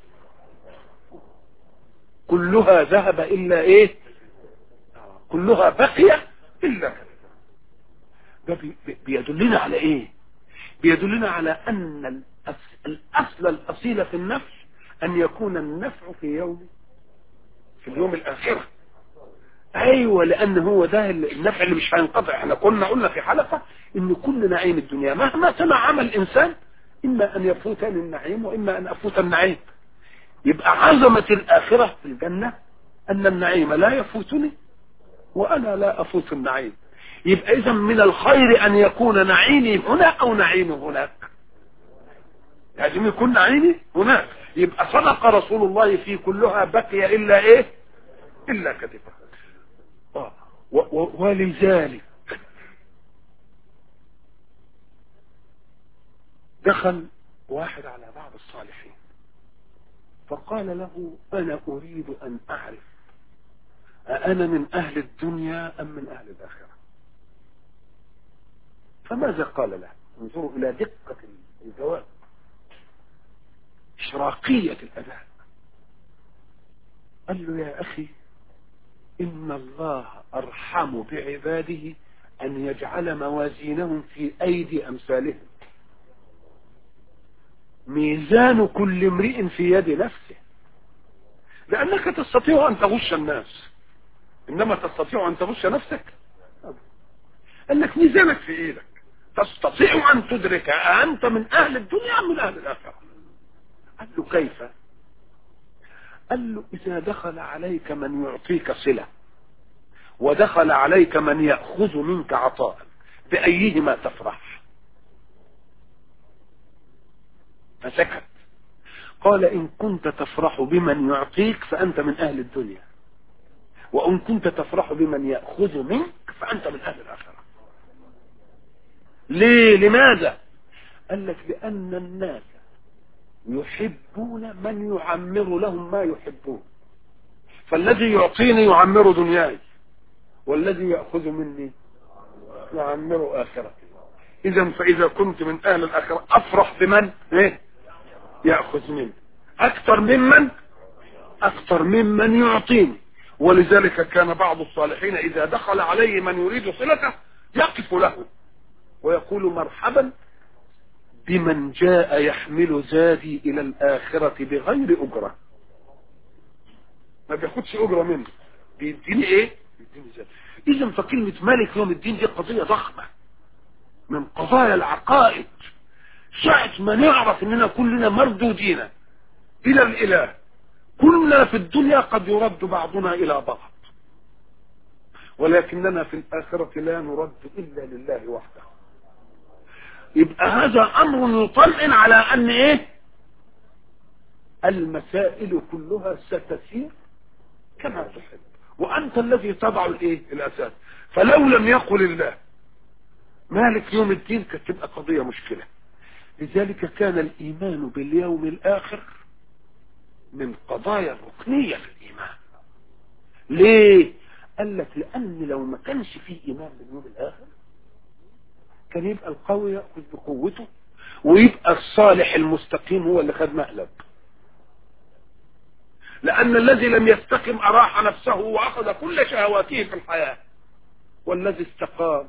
كلها ذهب إلا إيه كلها بقي إلا ده بيدلنا على إيه بيدلنا على أن الأصل الأصيل في النفس أن يكون النفع في يوم في اليوم الآخرة ايوه لان هو ده النفع اللي مش هينقطع احنا كنا قلنا في حلقة ان كل نعيم الدنيا مهما سمع عمل الانسان اما ان يفوتني النعيم واما ان افوت النعيم يبقى عظمة الاخرة في الجنة ان النعيم لا يفوتني وانا لا افوت النعيم يبقى اذا من الخير ان يكون نعيمي هنا او نعيمي هناك لازم يكون نعيمي هناك يبقى صدق رسول الله في كلها بقي الا ايه الا كتفه آه. و- و- ولذلك دخل واحد على بعض الصالحين فقال له انا اريد ان اعرف أأنا من أهل الدنيا أم من أهل الآخرة فماذا قال له انظروا إلى دقة الجواب إشراقية الأداء قال له يا أخي إن الله أرحم بعباده أن يجعل موازينهم في أيدي أمثالهم ميزان كل امرئ في يد نفسه لأنك تستطيع أن تغش الناس إنما تستطيع أن تغش نفسك أنك ميزانك في إيدك تستطيع أن تدرك أنت من أهل الدنيا أم من أهل الآخرة قال له كيف قال له إذا دخل عليك من يعطيك صلة ودخل عليك من يأخذ منك عطاء بأيهما تفرح فسكت قال إن كنت تفرح بمن يعطيك فأنت من أهل الدنيا وإن كنت تفرح بمن يأخذ منك فأنت من أهل الآخرة ليه لماذا قال لك لأن الناس يحبون من يعمر لهم ما يحبون فالذي يعطيني يعمر دنياي والذي يأخذ مني يعمر آخرتي إذا فإذا كنت من أهل الآخرة أفرح بمن إيه؟ يأخذ مني أكثر ممن أكثر ممن يعطيني ولذلك كان بعض الصالحين إذا دخل عليه من يريد صلته يقف له ويقول مرحبا بمن جاء يحمل زادي إلى الآخرة بغير أجرة ما بياخدش أجرة منه بيديني إيه؟ بيديني زادي إذا فكلمة مالك يوم الدين دي قضية ضخمة من قضايا العقائد ساعة ما نعرف اننا كلنا مردودين الى الاله كلنا في الدنيا قد يرد بعضنا الى بعض ولكننا في الاخرة لا نرد الا لله وحده يبقى هذا امر يطمئن على ان ايه المسائل كلها ستسير كما تحب وانت الذي تضع الايه الاساس فلو لم يقل الله مالك يوم الدين كانت تبقى قضية مشكلة لذلك كان الإيمان باليوم الآخر من قضايا الركنية في الإيمان ليه؟ قال لك لأن لو ما كانش فيه إيمان باليوم الآخر كان يبقى القوي يأخذ بقوته ويبقى الصالح المستقيم هو اللي خد مقلب لأن الذي لم يستقم أراح نفسه وأخذ كل شهواته في الحياة والذي استقام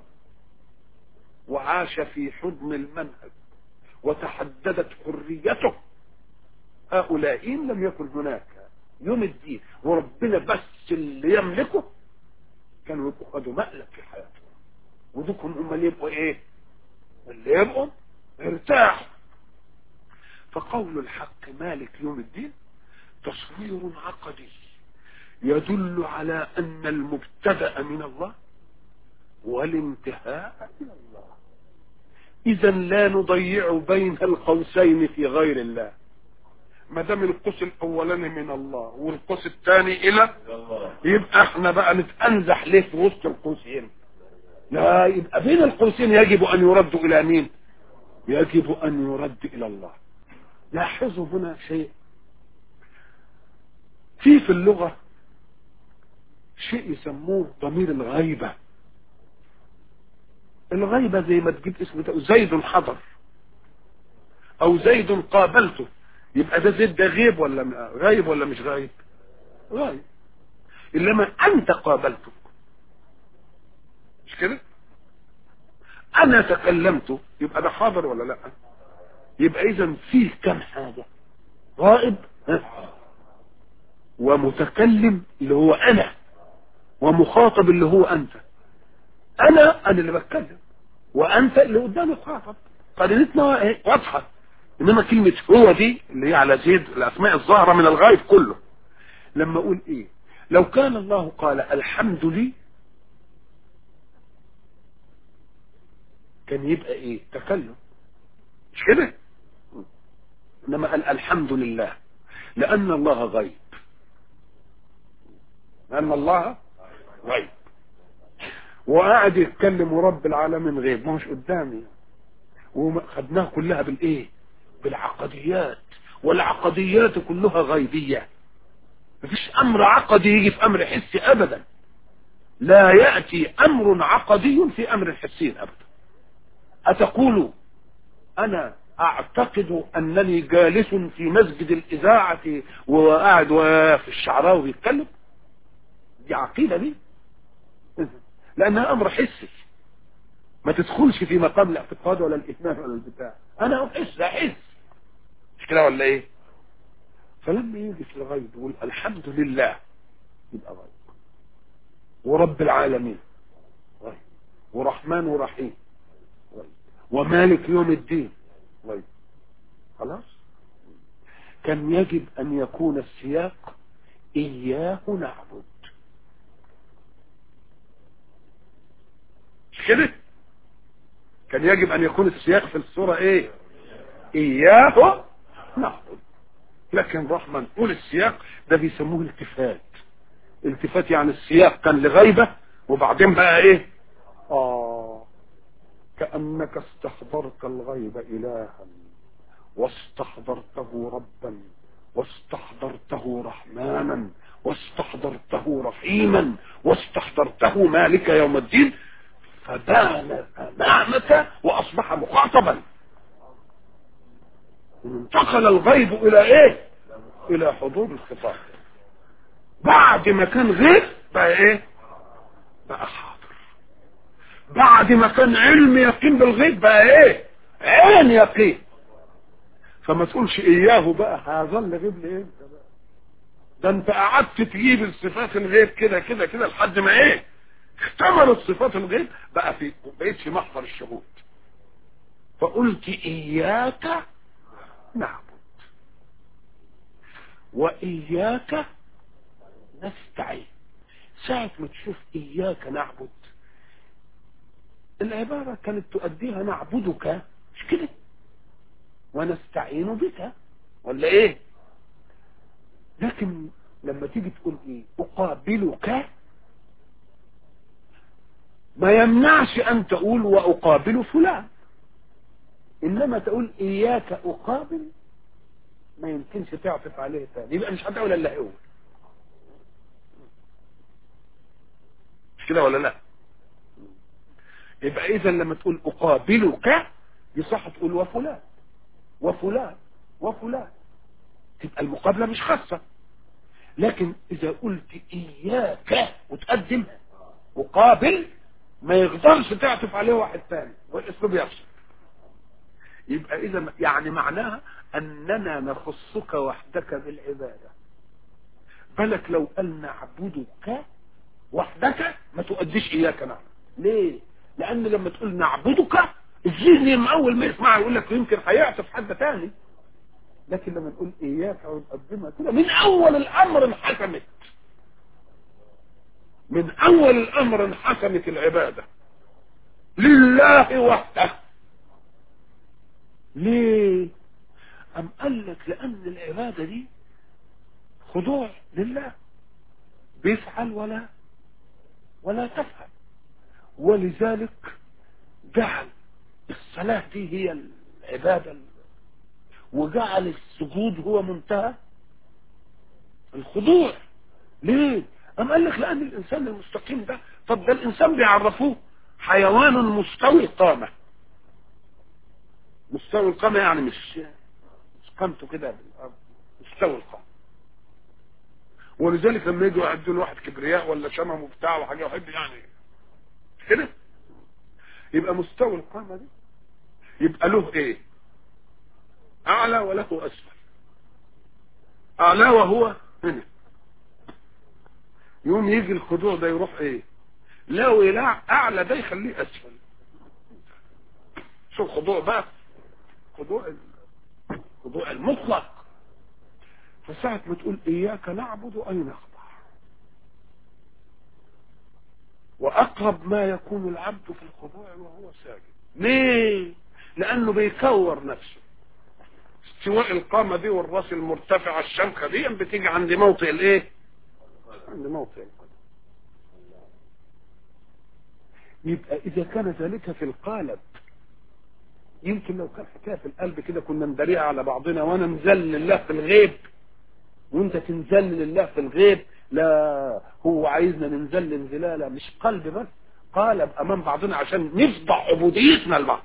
وعاش في حضن المنهج وتحددت حريته هؤلاء إن لم يكن هناك يوم الدين وربنا بس اللي يملكه كانوا يبقوا خدوا مقلب في حياتهم ودوكم هم اللي يبقوا ايه اللي يبقوا ارتاحوا فقول الحق مالك يوم الدين تصوير عقدي يدل على ان المبتدا من الله والانتهاء من الله اذا لا نضيع بين القوسين في غير الله ما دام القوس الاولاني من الله والقوس الثاني الى يبقى احنا بقى نتانزح ليه في وسط القوسين لا يبقى بين القوسين يجب ان يرد الى مين يجب ان يرد الى الله لاحظوا هنا شيء في في اللغة شيء يسموه ضمير الغيبة الغيبة زي ما تجيب اسم زيد حضر او زيد قابلته يبقى ده زيد ده غيب ولا غايب ولا مش غايب غايب انما انت قابلته مش كده انا تكلمت يبقى ده حاضر ولا لا يبقى اذا فيه كم حاجة غائب ها؟ ومتكلم اللي هو انا ومخاطب اللي هو انت انا انا اللي بتكلم وانت اللي قدامي خاطب قرينتنا واضحه انما كلمه هو دي اللي هي على زيد الاسماء الظاهره من الغايب كله لما اقول ايه لو كان الله قال الحمد لي كان يبقى ايه تكلم مش كده انما قال الحمد لله لأن الله غيب لأن الله غيب وقاعد يتكلم ورب العالمين غيب ما مش قدامي وخدناها كلها بالايه بالعقديات والعقديات كلها غيبية مفيش امر عقدي يجي في امر حسي ابدا لا يأتي امر عقدي في امر حسي ابدا اتقول انا اعتقد انني جالس في مسجد الاذاعة وقاعد في الشعراوي بيتكلم دي عقيدة دي لانها امر حسي ما تدخلش في مقام الاعتقاد ولا الايمان ولا البتاع انا احس احس مش كده ولا ايه فلما يجي في الغيب يقول الحمد لله يبقى غيب ورب العالمين غيب ورحمن ورحيم غيب ومالك يوم الدين غيب خلاص كان يجب ان يكون السياق اياه نعبد مش كده كان يجب ان يكون السياق في الصورة ايه اياه نعبد لكن رحمة نقول السياق ده بيسموه التفات التفات يعني السياق كان لغيبة وبعدين بقى ايه اه كأنك استحضرت الغيب الها واستحضرته ربا واستحضرته رحمانا واستحضرته رحيما واستحضرته مالك يوم الدين فبان امامك واصبح مخاطبا انتقل الغيب الى ايه الى حضور الخطاب بعد ما كان غيب بقى ايه بقى حاضر بعد ما كان علم يقين بالغيب بقى ايه عين يقين فما تقولش اياه بقى هيظل غيب ليه ده انت قعدت تجيب الصفات الغيب كده كده كده لحد ما ايه اكتملت صفات الغيب بقى في بقيت في محضر الشهود فقلت اياك نعبد واياك نستعين ساعة ما تشوف اياك نعبد العبارة كانت تؤديها نعبدك مش كده ونستعين بك ولا ايه لكن لما تيجي تقول ايه اقابلك ما يمنعش ان تقول واقابل فلان انما تقول اياك اقابل ما يمكنش تعطف عليه تاني يبقى مش هتقول الا هو مش كده ولا لا يبقى اذا لما تقول اقابلك يصح تقول وفلان وفلان وفلان تبقى المقابله مش خاصه لكن اذا قلت اياك وتقدم وقابل ما يقدرش تعطف عليه واحد ثاني والاسلوب يفصل يبقى اذا يعني معناها اننا نخصك وحدك بالعباده بالك لو قال نعبدك وحدك ما تؤديش اياك نعبد ليه لان لما تقول نعبدك الذهن من اول ما يسمعها يقول لك يمكن هيعطف حد تاني لكن لما نقول اياك ونقدمها كده من اول الامر انحكمت من اول الامر انحكمت العبادة لله وحده ليه ام قال لك لان العبادة دي خضوع لله بيفعل ولا ولا تفعل ولذلك جعل الصلاة دي هي العبادة وجعل السجود هو منتهى الخضوع ليه أم قال لك لأن الإنسان المستقيم ده طب ده الإنسان بيعرفوه حيوان مستوي القامة مستوي القامة يعني مش مش قامته كده بالأرض مستوي القامة ولذلك لما يجوا يعدوا لواحد كبرياء ولا شمم وبتاع وحاجة يحب يعني كده يبقى مستوي القامة دي يبقى له ايه اعلى وله اسفل اعلى وهو هنا يوم يجي الخضوع ده يروح ايه لو يلع اعلى ده يخليه اسفل شو الخضوع بقى خضوع خضوع المطلق فساعة ما تقول اياك نعبد اي نخضع واقرب ما يكون العبد في الخضوع وهو ساجد ليه لانه بيكور نفسه استواء القامة دي والراس المرتفعة الشمخة دي بتيجي عند موطئ الايه عند موطئ القدم يبقى اذا كان ذلك في القالب يمكن لو كان حكايه في القلب كده كنا نداريها على بعضنا وانا نزل لله في الغيب وانت تنزل لله في الغيب لا هو عايزنا ننزل انزلاله مش قلب بس قالب امام بعضنا عشان نفضح عبوديتنا لبعض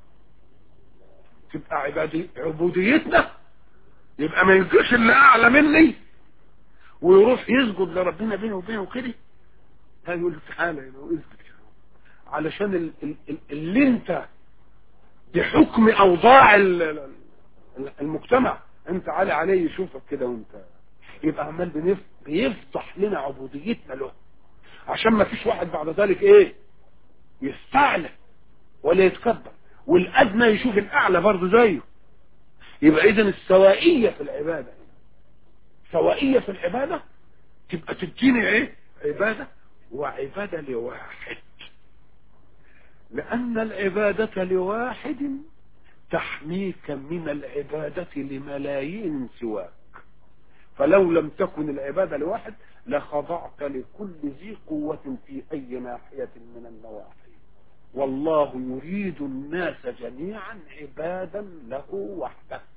تبقى عبادي عبوديتنا يبقى ما يجيش اللي اعلى مني ويروح يسجد لربنا بينه وبينه كده ها يقول له تعالى يا اسجد علشان ال- ال- ال- اللي انت بحكم اوضاع ال- ال- المجتمع انت عالي عليه يشوفك كده وانت يبقى عمال بنف- بيفتح لنا عبوديتنا له عشان ما فيش واحد بعد ذلك ايه يستعلى ولا يتكبر والادنى يشوف الاعلى برضه زيه يبقى اذا السوائيه في العباده سوائيه في العباده تبقى تديني ايه عباده وعباده لواحد لان العباده لواحد تحميك من العباده لملايين سواك فلو لم تكن العباده لواحد لخضعت لكل ذي قوه في اي ناحيه من النواحي والله يريد الناس جميعا عبادا له وحده